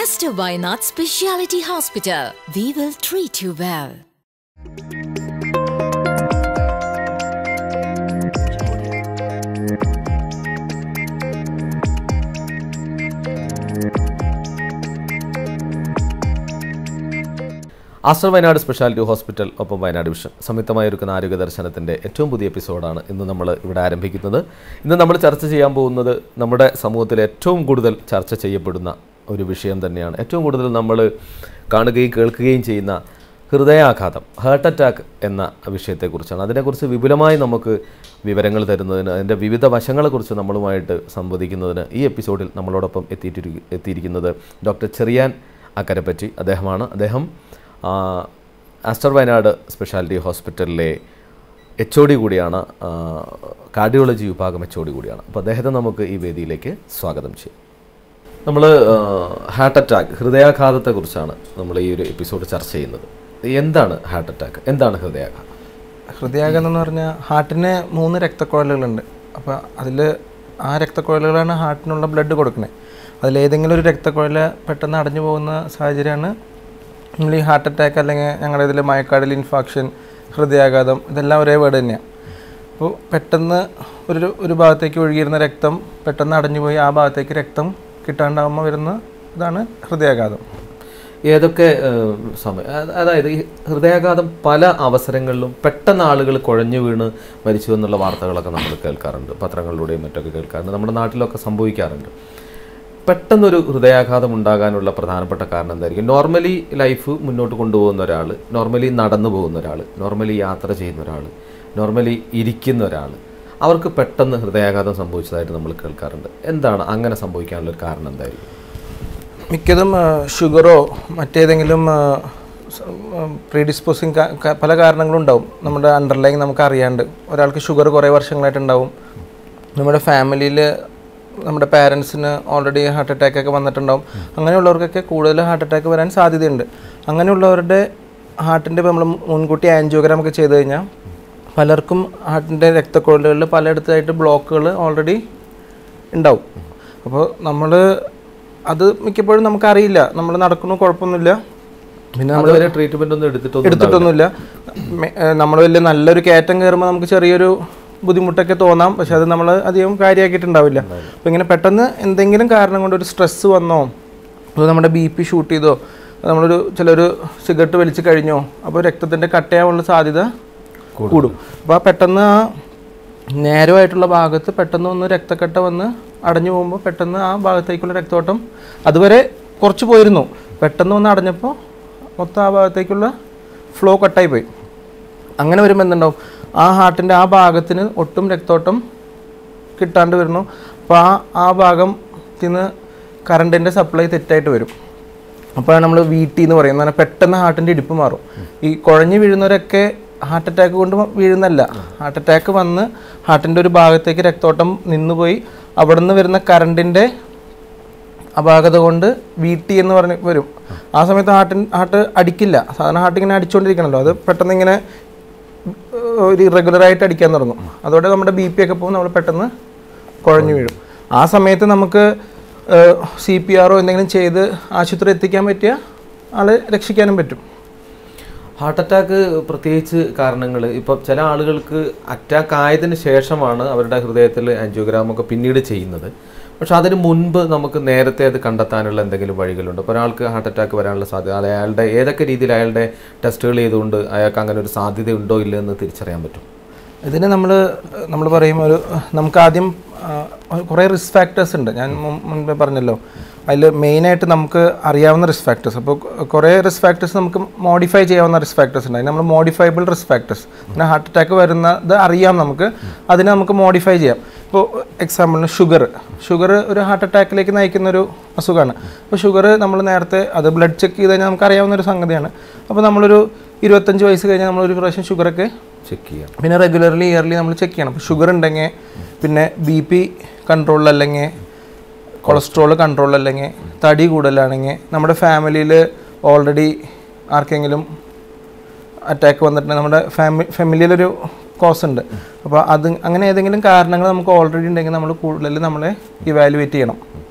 Esther Wynard Speciality Hospital. We will treat you well. Aster Wayanad speciality hospital ഒപ്പം Wayanad vision സംയുക്തമായി ഒരുക്കുന്ന ആരോഗ്യ ദർശനത്തിൻ്റെ ഏറ്റവും പുതിയ എപ്പിസോഡാണ് ഇന്ന് നമ്മൾ ഇവിടെ ആരംഭിക്കുന്നത് ഇന്ന് നമ്മൾ ചർച്ച ചെയ്യാൻ പോകുന്നത് നമ്മുടെ സമൂഹത്തിൽ ഏറ്റവും കൂടുതൽ ചർച്ച ചെയ്യപ്പെടുന്ന ഒരു വിഷയം തന്നെയാണ് ഏറ്റവും കൂടുതൽ നമ്മൾ കാണുകയും കേൾക്കുകയും ചെയ്യുന്ന ഹൃദയാഘാതം ഹാർട്ട് അറ്റാക്ക് എന്ന വിഷയത്തെക്കുറിച്ചാണ് അതിനെക്കുറിച്ച് വിപുലമായി നമുക്ക് വിവരങ്ങൾ തരുന്നതിന് അതിൻ്റെ വിവിധ വശങ്ങളെക്കുറിച്ച് നമ്മളുമായിട്ട് സംവദിക്കുന്നതിന് ഈ എപ്പിസോഡിൽ നമ്മളോടൊപ്പം എത്തിയിട്ടിരി എത്തിയിരിക്കുന്നത് ഡോക്ടർ ചെറിയാൻ അക്കരപ്പറ്റി അദ്ദേഹമാണ് അദ്ദേഹം ആ, ആസ്റ്റർ വയനാട് സ്പെഷ്യാലിറ്റി ഹോസ്പിറ്റലിലെ എച്ച് ഒ ഡി കൂടിയാണ് ആ, കാർഡിയോളജി വിഭാഗം എച്ച് ഒ ഡി കൂടിയാണ് അപ്പോൾ അദ്ദേഹത്തെ നമുക്ക് ഈ വേദിയിലേക്ക് സ്വാഗതം ചെയ്യാം നമ്മൾ ഹാർട്ട് അറ്റാക്ക് ഹൃദയാഘാതത്തെക്കുറിച്ചാണ് നമ്മൾ ഈ ഒരു എപ്പിസോഡ് ചർച്ച ചെയ്യുന്നത് എന്താണ് ഹാർട്ട് അറ്റാക്ക് എന്താണ് ഹൃദയാഘാതം ഹൃദയാഘാതം എന്ന് പറഞ്ഞാൽ ഹാർട്ടിന് മൂന്ന് രക്തക്കുഴലുകളുണ്ട് അപ്പോൾ അതിൽ ആ രക്തക്കുഴലുകളാണ് ഹാർട്ടിനുള്ള ബ്ലഡ് കൊടുക്കുന്നത് അതിലേതെങ്കിലും ഒരു രക്തക്കുഴൽ പെട്ടെന്ന് അടഞ്ഞു പോകുന്ന സാഹചര്യമാണ് നമ്മൾ ഈ ഹാർട്ട് അറ്റാക്ക് അല്ലെങ്കിൽ ഞങ്ങളുടെ ഇതിൽ മയക്കാടിൽ ഇൻഫാക്ഷൻ ഹൃദയാഘാതം ഇതെല്ലാം ഒരേ വേർഡ് തന്നെയാണ് അപ്പോൾ പെട്ടെന്ന് ഒരു ഒരു ഭാഗത്തേക്ക് ഒഴുകിയിരുന്ന രക്തം പെട്ടെന്ന് അടഞ്ഞു പോയി ആ ഭാഗത്തേക്ക് രക്തം കിട്ടാണ്ടാവുമ്പോൾ വരുന്ന ഇതാണ് ഹൃദയാഘാതം ഏതൊക്കെ ഏഹ്, സമയം അത് അതായത് ഈ ഹൃദയാഘാതം പല അവസരങ്ങളിലും പെട്ടെന്ന് ആളുകൾ കുഴഞ്ഞു വീണ് മരിച്ചു എന്നുള്ള വാർത്തകളൊക്കെ നമ്മൾ കേൾക്കാറുണ്ട് പത്രങ്ങളിലൂടെയും മറ്റൊക്കെ കേൾക്കാറുണ്ട് നമ്മുടെ നാട്ടിലൊക്കെ സംഭവിക്കാറുണ്ട് പെട്ടെന്നൊരു ഹൃദയാഘാതം ഉണ്ടാകാനുള്ള പ്രധാനപ്പെട്ട കാരണം എന്തായിരിക്കും നോർമലി ലൈഫ് മുന്നോട്ട് കൊണ്ടുപോകുന്ന ഒരാൾ നോർമലി നടന്നു പോകുന്ന ഒരാൾ നോർമലി യാത്ര ചെയ്യുന്ന ഒരാൾ നോർമലി ഇരിക്കുന്ന ഒരാൾ അവർക്ക് പെട്ടെന്ന് ഹൃദയാഘാതം സംഭവിച്ചതായിട്ട് നമ്മൾ കേൾക്കാറുണ്ട് എന്താണ് അങ്ങനെ സംഭവിക്കാനുള്ള ഒരു കാരണം എന്തായിരിക്കും മിക്കതും ആ, ഷുഗറോ മറ്റേതെങ്കിലും പ്രീഡിസ്പോസിങ് പല കാരണങ്ങളും ഉണ്ടാവും നമ്മുടെ അണ്ടർലൈൻ നമുക്ക് അറിയാണ്ട് ഒരാൾക്ക് ഷുഗർ കുറേ വർഷങ്ങളായിട്ടുണ്ടാവും നമ്മുടെ ഫാമിലിയിൽ നമ്മുടെ പാരൻസിന് ഓൾറെഡി ഹാർട്ട് അറ്റാക്ക് ഒക്കെ വന്നിട്ടുണ്ടാവും അങ്ങനെയുള്ളവർക്കൊക്കെ കൂടുതൽ ഹാർട്ട് അറ്റാക്ക് വരാൻ സാധ്യതയുണ്ട് അങ്ങനെയുള്ളവരുടെ ഹാർട്ടിൻ്റെ ഇപ്പോൾ നമ്മൾ മുൻകൂട്ടി ആൻജിയോഗ്രാം ഒക്കെ ചെയ്ത് കഴിഞ്ഞാൽ പലർക്കും ഹാർട്ടിൻ്റെ രക്തക്കുഴലുകളിൽ പലയിടത്തായിട്ട് ബ്ലോക്കുകൾ ഓൾറെഡി ഉണ്ടാവും അപ്പോൾ നമ്മൾ അത് മിക്കപ്പോഴും നമുക്കറിയില്ല നമ്മൾ നടക്കുന്നു കുഴപ്പമൊന്നുമില്ല പിന്നെ നമ്മൾ അതുവരെ ട്രീറ്റ്മെന്റ് ഒന്നും എടുത്തിട്ടൊന്നും എടുത്തിട്ടൊന്നുമില്ല നമ്മൾ വലിയ നല്ലൊരു കയറ്റം കയറുമ്പോൾ നമുക്ക് ചെറിയൊരു ബുദ്ധിമുട്ടൊക്കെ തോന്നാം പക്ഷെ അത് നമ്മൾ അധികം കാര്യമാക്കിയിട്ടുണ്ടാവില്ല അപ്പോൾ ഇങ്ങനെ പെട്ടെന്ന് എന്തെങ്കിലും കാരണം കൊണ്ട് ഒരു സ്ട്രെസ്സ് വന്നോ അതോ നമ്മുടെ ബി പി ഷൂട്ട് ചെയ്തോ അത് നമ്മളൊരു ചിലൊരു സിഗരറ്റ് വലിച്ച് കഴിഞ്ഞോ അപ്പോൾ രക്തത്തിൻ്റെ കട്ടയാവാനുള്ള സാധ്യത കൂടും അപ്പോൾ ആ പെട്ടെന്ന് ആ നേരമായിട്ടുള്ള ഭാഗത്ത് പെട്ടെന്ന് ഒന്ന് രക്തക്കട്ട വന്ന് അടഞ്ഞു പോകുമ്പോൾ പെട്ടെന്ന് ആ ഭാഗത്തേക്കുള്ള രക്തോട്ടം അതുവരെ കുറച്ച് പോയിരുന്നു പെട്ടെന്ന് ഒന്ന് അടഞ്ഞപ്പോൾ മൊത്തം ആ ഭാഗത്തേക്കുള്ള ഫ്ലോ കട്ടായി പോയി അങ്ങനെ വരുമ്പോൾ എന്തുണ്ടാവും ആ ഹാർട്ടിൻ്റെ ആ ഭാഗത്തിന് ഒട്ടും രക്തോട്ടം കിട്ടാണ്ട് വരുന്നു അപ്പോൾ ആ ആ ഭാഗത്തിന് കറണ്ടിൻ്റെ സപ്ലൈ തെറ്റായിട്ട് വരും അപ്പോൾ നമ്മൾ വീട്ടി എന്ന് പറയും എന്ന് പറഞ്ഞാൽ പെട്ടെന്ന് ഹാർട്ടിൻ്റെ ഇടിപ്പ് മാറും ഈ കുഴഞ്ഞു വീഴുന്നവരൊക്കെ ഹാർട്ട് അറ്റാക്ക് കൊണ്ട് വീഴുന്നല്ല ഹാർട്ട് അറ്റാക്ക് വന്ന് ഹാർട്ടിൻ്റെ ഒരു ഭാഗത്തേക്ക് രക്തോട്ടം നിന്നുപോയി അവിടെ നിന്ന് വരുന്ന കറണ്ടിൻ്റെ അപാകത കൊണ്ട് വീട്ടി എന്ന് പറഞ്ഞ് വരും ആ സമയത്ത് ഹാർട്ടിൻ ഹാർട്ട് അടിക്കില്ല സാധാരണ ഹാർട്ട് ഇങ്ങനെ അടിച്ചുകൊണ്ടിരിക്കണല്ലോ അത് പെട്ടെന്ന് ഇങ്ങനെ ഏഹ്, ഒരു ഇറഗുലറായിട്ട് അടിക്കാൻ തുടങ്ങും അതോടെ നമ്മുടെ ബി പി ഒക്കെ പോകും നമ്മൾ പെട്ടെന്ന് കുഴഞ്ഞു വീഴും ആ സമയത്ത് നമുക്ക് സി പി ആറോ എന്തെങ്കിലും ചെയ്ത് ആശുപത്രി എത്തിക്കാൻ പറ്റിയ ആളെ രക്ഷിക്കാനും പറ്റും ഹാർട്ട് അറ്റാക്ക് പ്രത്യേകിച്ച് കാരണങ്ങൾ ഇപ്പം ചില ആളുകൾക്ക് അറ്റാക്ക് ആയതിന് ശേഷമാണ് അവരുടെ ഹൃദയത്തിൽ ആൻജിയോഗ്രാം ഒക്കെ പിന്നീട് ചെയ്യുന്നത് പക്ഷെ അതിന് മുൻപ് നമുക്ക് നേരത്തെ അത് കണ്ടെത്താനുള്ള എന്തെങ്കിലും വഴികളുണ്ട് അപ്പോൾ ഒരാൾക്ക് ഹാർട്ട് അറ്റാക്ക് വരാനുള്ള സാധ്യത അത് അയാളുടെ ഏതൊക്കെ രീതിയിൽ അയാളുടെ ടെസ്റ്റുകൾ ചെയ്തുകൊണ്ട് അയാൾക്ക് അങ്ങനെ ഒരു സാധ്യത ഉണ്ടോ ഇല്ലയോ എന്ന് തിരിച്ചറിയാൻ പറ്റും ഇതിന് നമ്മൾ നമ്മൾ പറയും ഒരു നമുക്ക് ആദ്യം ആ, കുറേ റിസ്ക് ഫാക്ടേഴ്സ് ഉണ്ട് ഞാൻ മുൻ- മുൻപേ പറഞ്ഞല്ലോ അതിൽ മെയിനായിട്ട് നമുക്ക് അറിയാവുന്ന റിസ്ക് ഫാക്ടേഴ്സ് അപ്പോൾ കുറേ റിസ്ക് ഫാക്ടേഴ്സ് നമുക്ക് മോഡിഫൈ ചെയ്യാവുന്ന റിസ്ക് ഫാക്ടേഴ്സ് ഉണ്ട് അതിന് നമ്മൾ മോഡിഫൈബിൾ റിസ്ക് ഫാക്ടേഴ്സ് പിന്നെ ഹാർട്ട് അറ്റാക്ക് വരുന്നത് അറിയാം നമുക്ക് അതിനെ നമുക്ക് മോഡിഫൈ ചെയ്യാം ഇപ്പോൾ എക്സാമ്പിളിന് ഷുഗർ ഷുഗർ ഒരു ഹാർട്ട് അറ്റാക്കിലേക്ക് നയിക്കുന്ന ഒരു അസുഖമാണ് അപ്പോൾ ഷുഗർ നമ്മൾ നേരത്തെ അത് ബ്ലഡ് ചെക്ക് ചെയ്ത് കഴിഞ്ഞാൽ നമുക്ക് അറിയാവുന്ന ഒരു സംഗതിയാണ് അപ്പോൾ നമ്മളൊരു ഇരുപത്തഞ്ച് വയസ്സ് കഴിഞ്ഞാൽ നമ്മളൊരു പ്രാവശ്യം ഷുഗറൊക്കെ ചെക്ക് ചെയ്യാം പിന്നെ റെഗുലർലി ഇയർലി നമ്മൾ ചെക്ക് ചെയ്യണം അപ്പോൾ ഷുഗർ ഉണ്ടെങ്കിൽ പിന്നെ ബി പി കൺട്രോളിലല്ലെങ്കിൽ കൊളസ്ട്രോൾ കൺട്രോളിലല്ലെങ്കിൽ തടി കൂടുതലാണെങ്കിൽ നമ്മുടെ ഫാമിലിയിൽ ഓൾറെഡി ആർക്കെങ്കിലും അറ്റാക്ക് വന്നിട്ടുണ്ടെങ്കിൽ നമ്മുടെ ഫാമി ഫാമിലിയിലൊരു കോസ് ഉണ്ട് അപ്പോൾ അത് അങ്ങനെ ഏതെങ്കിലും കാരണങ്ങൾ നമുക്ക് ഓൾറെഡി ഉണ്ടെങ്കിൽ നമ്മൾ കൂടുതൽ നമ്മളെ ഇവാലുവേറ്റ് ചെയ്യണം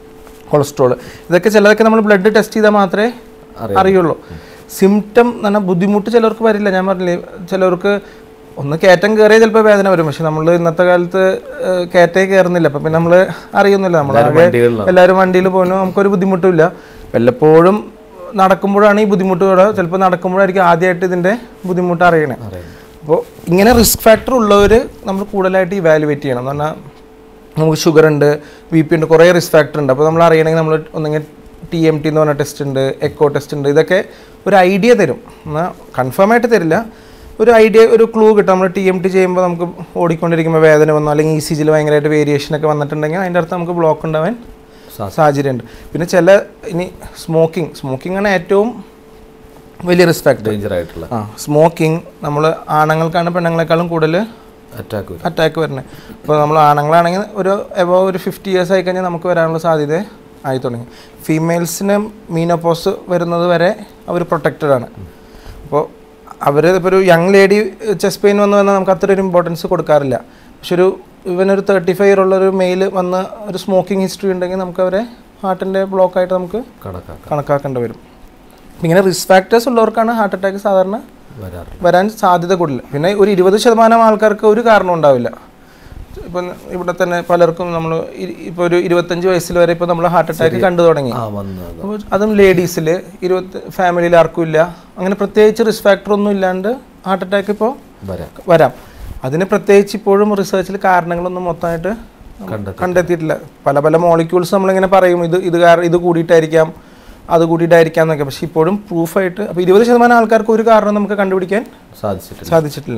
കൊളസ്ട്രോൾ ഇതൊക്കെ ചിലതൊക്കെ നമ്മൾ ബ്ലഡ് ടെസ്റ്റ് ചെയ്താൽ മാത്രമേ അറിയുള്ളൂ സിംറ്റം എന്ന് പറഞ്ഞാൽ ബുദ്ധിമുട്ട് ചിലർക്ക് വരില്ല ഞാൻ പറഞ്ഞില്ലേ ചിലർക്ക് ഒന്ന് കയറ്റം കയറിയാൽ ചിലപ്പോൾ വേദന വരും പക്ഷെ നമ്മൾ ഇന്നത്തെ കാലത്ത് ഏഹ്, കയറ്റേ കയറുന്നില്ല അപ്പം പിന്നെ നമ്മൾ അറിയുന്നില്ല നമ്മൾ വണ്ടികളിലാണ്. എല്ലാവരും വണ്ടിയിൽ പോകുന്നു നമുക്കൊരു ബുദ്ധിമുട്ടില്ല വല്ലപ്പോഴും നടക്കുമ്പോഴാണ് ഈ ബുദ്ധിമുട്ടുകൾ ചിലപ്പോൾ നടക്കുമ്പോഴായിരിക്കും ആദ്യമായിട്ട് ഇതിൻ്റെ ബുദ്ധിമുട്ട് അറിയണേ അപ്പോൾ ഇങ്ങനെ റിസ്ക് ഫാക്ടർ ഉള്ളവർ നമ്മൾ കൂടുതലായിട്ട് ഇവാലുവേറ്റ് ചെയ്യണം എന്ന് പറഞ്ഞാൽ നമുക്ക് ഷുഗർ ഉണ്ട് ബി പി ഉണ്ട് കുറേ റിസ്ക് ഫാക്ടർ ഉണ്ട് അപ്പോൾ നമ്മൾ അറിയണമെങ്കിൽ നമ്മൾ ഒന്നെങ്കിൽ ടി എം ടി എന്ന് പറഞ്ഞ ടെസ്റ്റ് ഉണ്ട് എക്കോ ടെസ്റ്റ് ഉണ്ട് ഇതൊക്കെ ഒരു ഐഡിയ തരും എന്നാൽ കൺഫേം ആയിട്ട് തരില്ല ഒരു ഐഡിയ ഒരു ക്ലൂ കിട്ടും നമ്മൾ ടി എം ടി ചെയ്യുമ്പോൾ നമുക്ക് ഓടിക്കൊണ്ടിരിക്കുമ്പോൾ വേദന വന്നു അല്ലെങ്കിൽ ഇ സി ജിയിൽ ഭയങ്കരമായിട്ട് വേരിയേഷൻ ഒക്കെ വന്നിട്ടുണ്ടെങ്കിൽ അതിൻ്റെ അർത്ഥം നമുക്ക് ബ്ലോക്ക് ഉണ്ടാവാൻ സാഹചര്യമുണ്ട് പിന്നെ ചില ഇനി സ്മോക്കിംഗ് സ്മോക്കിംഗ് ആണ് ഏറ്റവും വലിയ റിസ്ക് ഫാക്ടർ ഡേഞ്ചർ ആയിട്ടുള്ള ആ സ്മോക്കിംഗ് നമ്മൾ ആണുങ്ങൾക്കാണ് പെണ്ണുങ്ങളെക്കാളും കൂടുതൽ അറ്റാക്ക് വരും അറ്റാക്ക് വരുന്നത് ഇപ്പോൾ നമ്മൾ ആണുങ്ങളാണെങ്കിൽ ഒരു എബോ ഒരു ഫിഫ്റ്റി ഇയേഴ്സ് ആയി കഴിഞ്ഞാൽ നമുക്ക് വരാനുള്ള സാധ്യത ആയി തുടങ്ങി ഫീമെയിൽസിന് മീനോപ്പോസ് വരുന്നത് വരെ അവർ പ്രൊട്ടക്റ്റഡ് ആണ് അപ്പോൾ അവർ ഇപ്പോൾ ഒരു യങ് ലേഡി ചെസ്റ്റ് പെയിൻ വന്നു വന്നാൽ നമുക്ക് അത്ര ഒരു ഇമ്പോർട്ടൻസ് കൊടുക്കാറില്ല പക്ഷെ ഒരു ഇവൻ ഒരു തേർട്ടി ഫൈവ് ഇയർ ഉള്ള ഒരു മെയിൽ വന്ന് ഒരു സ്മോക്കിംഗ് ഹിസ്റ്ററി ഉണ്ടെങ്കിൽ നമുക്ക് അവരെ ഹാർട്ടിൻ്റെ ബ്ലോക്കായിട്ട് നമുക്ക് കണക്കാക്കാം കണക്കാക്കേണ്ടി വരും ഇങ്ങനെ റിസ്ക് ഫാക്ടേഴ്സ് ഉള്ളവർക്കാണ് ഹാർട്ട് അറ്റാക്ക് സാധാരണ വരാറില്ല വരാൻ സാധ്യത കൂടുതൽ പിന്നെ ഒരു ഇരുപത് ശതമാനം ആൾക്കാർക്ക് ഒരു കാരണം ഉണ്ടാവില്ല ഇപ്പം ഇവിടെ തന്നെ പലർക്കും നമ്മൾ ഇപ്പോൾ ഒരു ഇരുപത്തഞ്ച് വയസ്സിൽ വരെ ഇപ്പോൾ നമ്മൾ ഹാർട്ട് അറ്റാക്ക് കണ്ടു തുടങ്ങി ആ വന്നത് അപ്പോൾ അതും ലേഡീസിൽ ഇരുപത്തി ഫാമിലിയിൽ ആർക്കും ഇല്ല അങ്ങനെ പ്രത്യേകിച്ച് റിസ്ക് ഫാക്ടർ ഒന്നും ഇല്ലാണ്ട് ഹാർട്ട് അറ്റാക്ക് ഇപ്പോൾ വരാം വരാം അതിന് പ്രത്യേകിച്ച് ഇപ്പോഴും റിസർച്ചിൽ കാരണങ്ങളൊന്നും മൊത്തമായിട്ട് കണ്ടെത്തി കണ്ടെത്തിയിട്ടില്ല പല പല മോളിക്യൂൾസ് നമ്മളിങ്ങനെ പറയും ഇത് ഇത് കാരണം ഇത് കൂടിയിട്ടായിരിക്കാം അത് കൂടിയിട്ടായിരിക്കാം എന്നൊക്കെ പക്ഷെ ഇപ്പോഴും പ്രൂഫായിട്ട് അപ്പോൾ ഇരുപത് ശതമാനം ആൾക്കാർക്ക് ഒരു കാരണം നമുക്ക് കണ്ടുപിടിക്കാൻ സാധിച്ചിട്ടില്ല സാധിച്ചിട്ടില്ല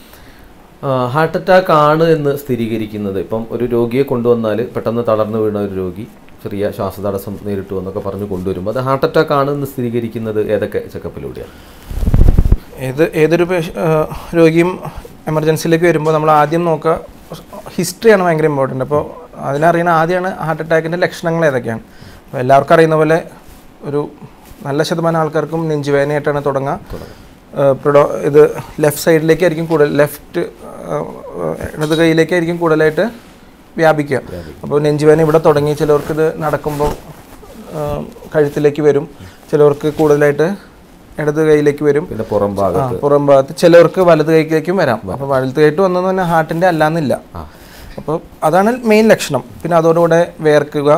ഹാർട്ട് അറ്റാക്ക് ആണ് എന്ന് സ്ഥിരീകരിക്കുന്നത് ഇപ്പം ഒരു രോഗിയെ കൊണ്ടുവന്നാൽ പെട്ടെന്ന് തളർന്നു വീണ ഒരു രോഗി ചെറിയ ശ്വാസതടസ്സം നേരിട്ടു എന്നൊക്കെ പറഞ്ഞ് കൊണ്ടുവരുമ്പോൾ അത് ഹാർട്ട് അറ്റാക്ക് ആണ് എന്ന് സ്ഥിരീകരിക്കുന്നത് ഏതൊക്കെ ചെക്കപ്പിലൂടെയാണ് ഏത് ഏതൊരു പേഷ- ആ, രോഗിയും എമർജൻസിയിലേക്ക് വരുമ്പോൾ നമ്മൾ ആദ്യം നോക്കുക ഹിസ്റ്ററിയാണ് ഭയങ്കര ഇമ്പോർട്ടൻ്റ് അപ്പോൾ അതിനറിയണ ആദ്യമാണ് ഹാർട്ട് അറ്റാക്കിൻ്റെ ലക്ഷണങ്ങൾ ഏതൊക്കെയാണ് അപ്പോൾ എല്ലാവർക്കും അറിയുന്ന പോലെ ഒരു നല്ല ശതമാനം ആൾക്കാർക്കും നെഞ്ചുവേദനയായിട്ടാണ് തുടങ്ങുക ആ, പ്രൊഡോ ഇത് ലെഫ്റ്റ് സൈഡിലേക്കായിരിക്കും കൂടുതൽ ലെഫ്റ്റ് ഇടത് കൈയിലേക്കായിരിക്കും കൂടുതലായിട്ട് വ്യാപിക്കുക അപ്പോൾ നെഞ്ചുവേദന ഇവിടെ തുടങ്ങി ചിലവർക്ക് ഇത് നടക്കുമ്പോൾ ആ, കഴുത്തിലേക്ക് വരും ചിലവർക്ക് കൂടുതലായിട്ട് ഇടത് കൈയിലേക്ക് വരും പിന്നെ പുറം ഭാഗം ആ, പുറം ഭാഗത്ത് ചിലവർക്ക് വലത് കൈക്കിലേക്കും വരാം അപ്പോൾ വലത് കൈയിട്ട് വന്നെന്ന് പറഞ്ഞാൽ ഹാർട്ടിൻ്റെ അല്ലാന്നില്ല അപ്പോൾ അതാണ് മെയിൻ ലക്ഷണം പിന്നെ അതോടുകൂടെ വേർക്കുക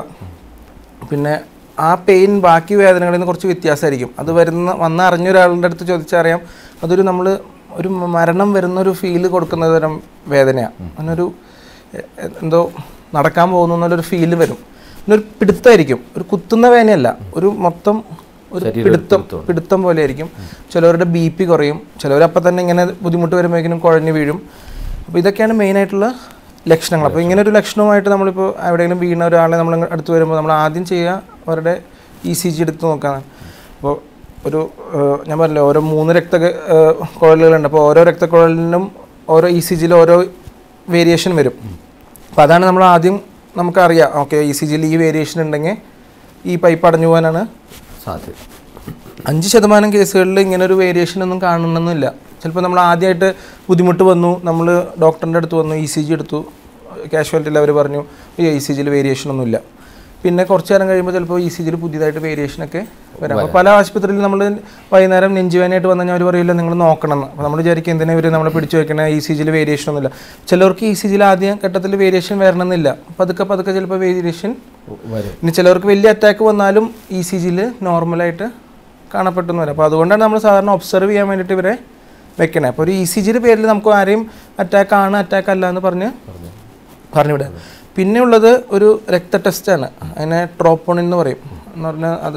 പിന്നെ ആ പെയിൻ ബാക്കി വേദനകളിൽ നിന്ന് കുറച്ച് വ്യത്യാസമായിരിക്കും അത് വരുന്ന വന്ന അറിഞ്ഞ ഒരാളുടെ അടുത്ത് ചോദിച്ചറിയാം അതൊരു നമ്മൾ ഒരു മരണം വരുന്ന ഒരു ഫീല് കൊടുക്കുന്ന തരം വേദനയാണ് അങ്ങനൊരു എ- എ- എന്തോ നടക്കാൻ പോകുന്നു എന്നുള്ളൊരു ഫീല് വരും പിന്നെ ഒരു പിടുത്തമായിരിക്കും ഒരു കുത്തുന്ന വേദനയല്ല ഒരു മൊത്തം ഒരു പിടുത്തം പിടുത്തം പോലെ ആയിരിക്കും ചിലവരുടെ ബി പി കുറയും ചിലവരപ്പം തന്നെ ഇങ്ങനെ ബുദ്ധിമുട്ട് വരുമ്പോഴേക്കും കുഴഞ്ഞു വീഴും അപ്പോൾ ഇതൊക്കെയാണ് മെയിനായിട്ടുള്ള ലക്ഷണങ്ങൾ അപ്പോൾ ഇങ്ങനെ ഒരു ലക്ഷണവുമായിട്ട് നമ്മളിപ്പോൾ എവിടെയെങ്കിലും വീണ ഒരാളെ നമ്മൾ അടുത്ത് വരുമ്പോൾ നമ്മൾ ആദ്യം ചെയ്യുക അവരുടെ ഇ സി ജി എടുത്ത് നോക്കാനാണ് അപ്പോൾ ഒരു ഏഹ്, ഞാൻ പറഞ്ഞില്ലേ ഓരോ മൂന്ന് രക്ത ഏഹ്, കുഴലുകളുണ്ട് അപ്പോൾ ഓരോ രക്തക്കുഴലിനും ഓരോ ഇ സി ജിയിൽ ഓരോ വേരിയേഷൻ വരും അപ്പോൾ അതാണ് നമ്മൾ ആദ്യം നമുക്കറിയാം ഓക്കെ ഇ സി ജിയിൽ ഈ വേരിയേഷൻ ഉണ്ടെങ്കിൽ ഈ പൈപ്പ് അടഞ്ഞു പോകാനാണ് സാധ്യത അഞ്ച് ശതമാനം കേസുകളിൽ ഇങ്ങനെ ഒരു വേരിയേഷൻ ഒന്നും കാണണമെന്നില്ല ചിലപ്പോൾ നമ്മൾ ആദ്യമായിട്ട് ബുദ്ധിമുട്ട് വന്നു നമ്മൾ ഡോക്ടറിൻ്റെ അടുത്ത് വന്നു ഇ സി ജി എടുത്തു കാഷ്വാലിറ്റിയിൽ അവർ പറഞ്ഞു ഈ ഇ സി ജിയിൽ വേരിയേഷൻ ഒന്നുമില്ല പിന്നെ കുറച്ച് നേരം കഴിയുമ്പോൾ ചിലപ്പോൾ ഇ സി ജിയിൽ പുതിയതായിട്ട് വേരിയേഷനൊക്കെ വരാം അപ്പോൾ പല ആശുപത്രിയിൽ നമ്മൾ വൈകുന്നേരം നെഞ്ചുവേനായിട്ട് വന്നു കഴിഞ്ഞാൽ അവർ പറയില്ല നിങ്ങൾ നോക്കണം എന്ന് അപ്പോൾ നമ്മൾ വിചാരിക്കും എന്തിനാ ഇവർ നമ്മളെ പിടിച്ചു വെക്കണേ ഇ സി ജിയിൽ വേരിയേഷൻ ഒന്നുമില്ല ചിലർക്ക് ഇ സി ജിയിൽ ആദ്യം ഘട്ടത്തിൽ വേരിയേഷൻ വരണമെന്നില്ല പതുക്കെ പതുക്കെ ചിലപ്പോൾ വേരിയേഷൻ വരും ഇനി ചിലർക്ക് വലിയ അറ്റാക്ക് വന്നാലും ഇ സി ജിയിൽ നോർമലായിട്ട് കാണപ്പെട്ടെന്ന് വരാം അപ്പോൾ അതുകൊണ്ടാണ് നമ്മൾ സാധാരണ ഒബ്സർവ് ചെയ്യാൻ വേണ്ടിയിട്ട് ഇവരെ വെക്കണേ അപ്പോൾ ഒരു ഇ സി ജിയുടെ പേരിൽ നമുക്ക് ആരെയും അറ്റാക്ക് ആണ് അറ്റാക്ക് അല്ല എന്ന് പറഞ്ഞ് പറഞ്ഞുവിടുക പിന്നെ ഉള്ളത് ഒരു രക്ത ടെസ്റ്റാണ് അതിനെ ട്രോപ്പോണിൻ എന്ന് പറയും എന്ന് പറഞ്ഞാൽ അത്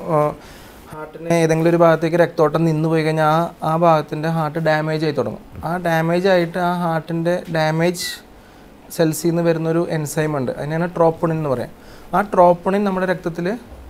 ഹാർട്ടിന് ഏതെങ്കിലും ഒരു ഭാഗത്തേക്ക് രക്തോട്ടം നിന്ന് പോയി കഴിഞ്ഞാൽ ആ ആ ഭാഗത്തിൻ്റെ ഹാർട്ട് ഡാമേജ് ആയി തുടങ്ങും ആ ഡാമേജ് ആയിട്ട് ആ ഹാർട്ടിൻ്റെ ഡാമേജ് സെൽസിൽ നിന്ന് വരുന്നൊരു എൻസൈം ഉണ്ട് അതിനാണ് ട്രോപ്പോണിൻ എന്ന് പറയാം ആ ട്രോപ്പോണിൻ നമ്മുടെ രക്തത്തിൽ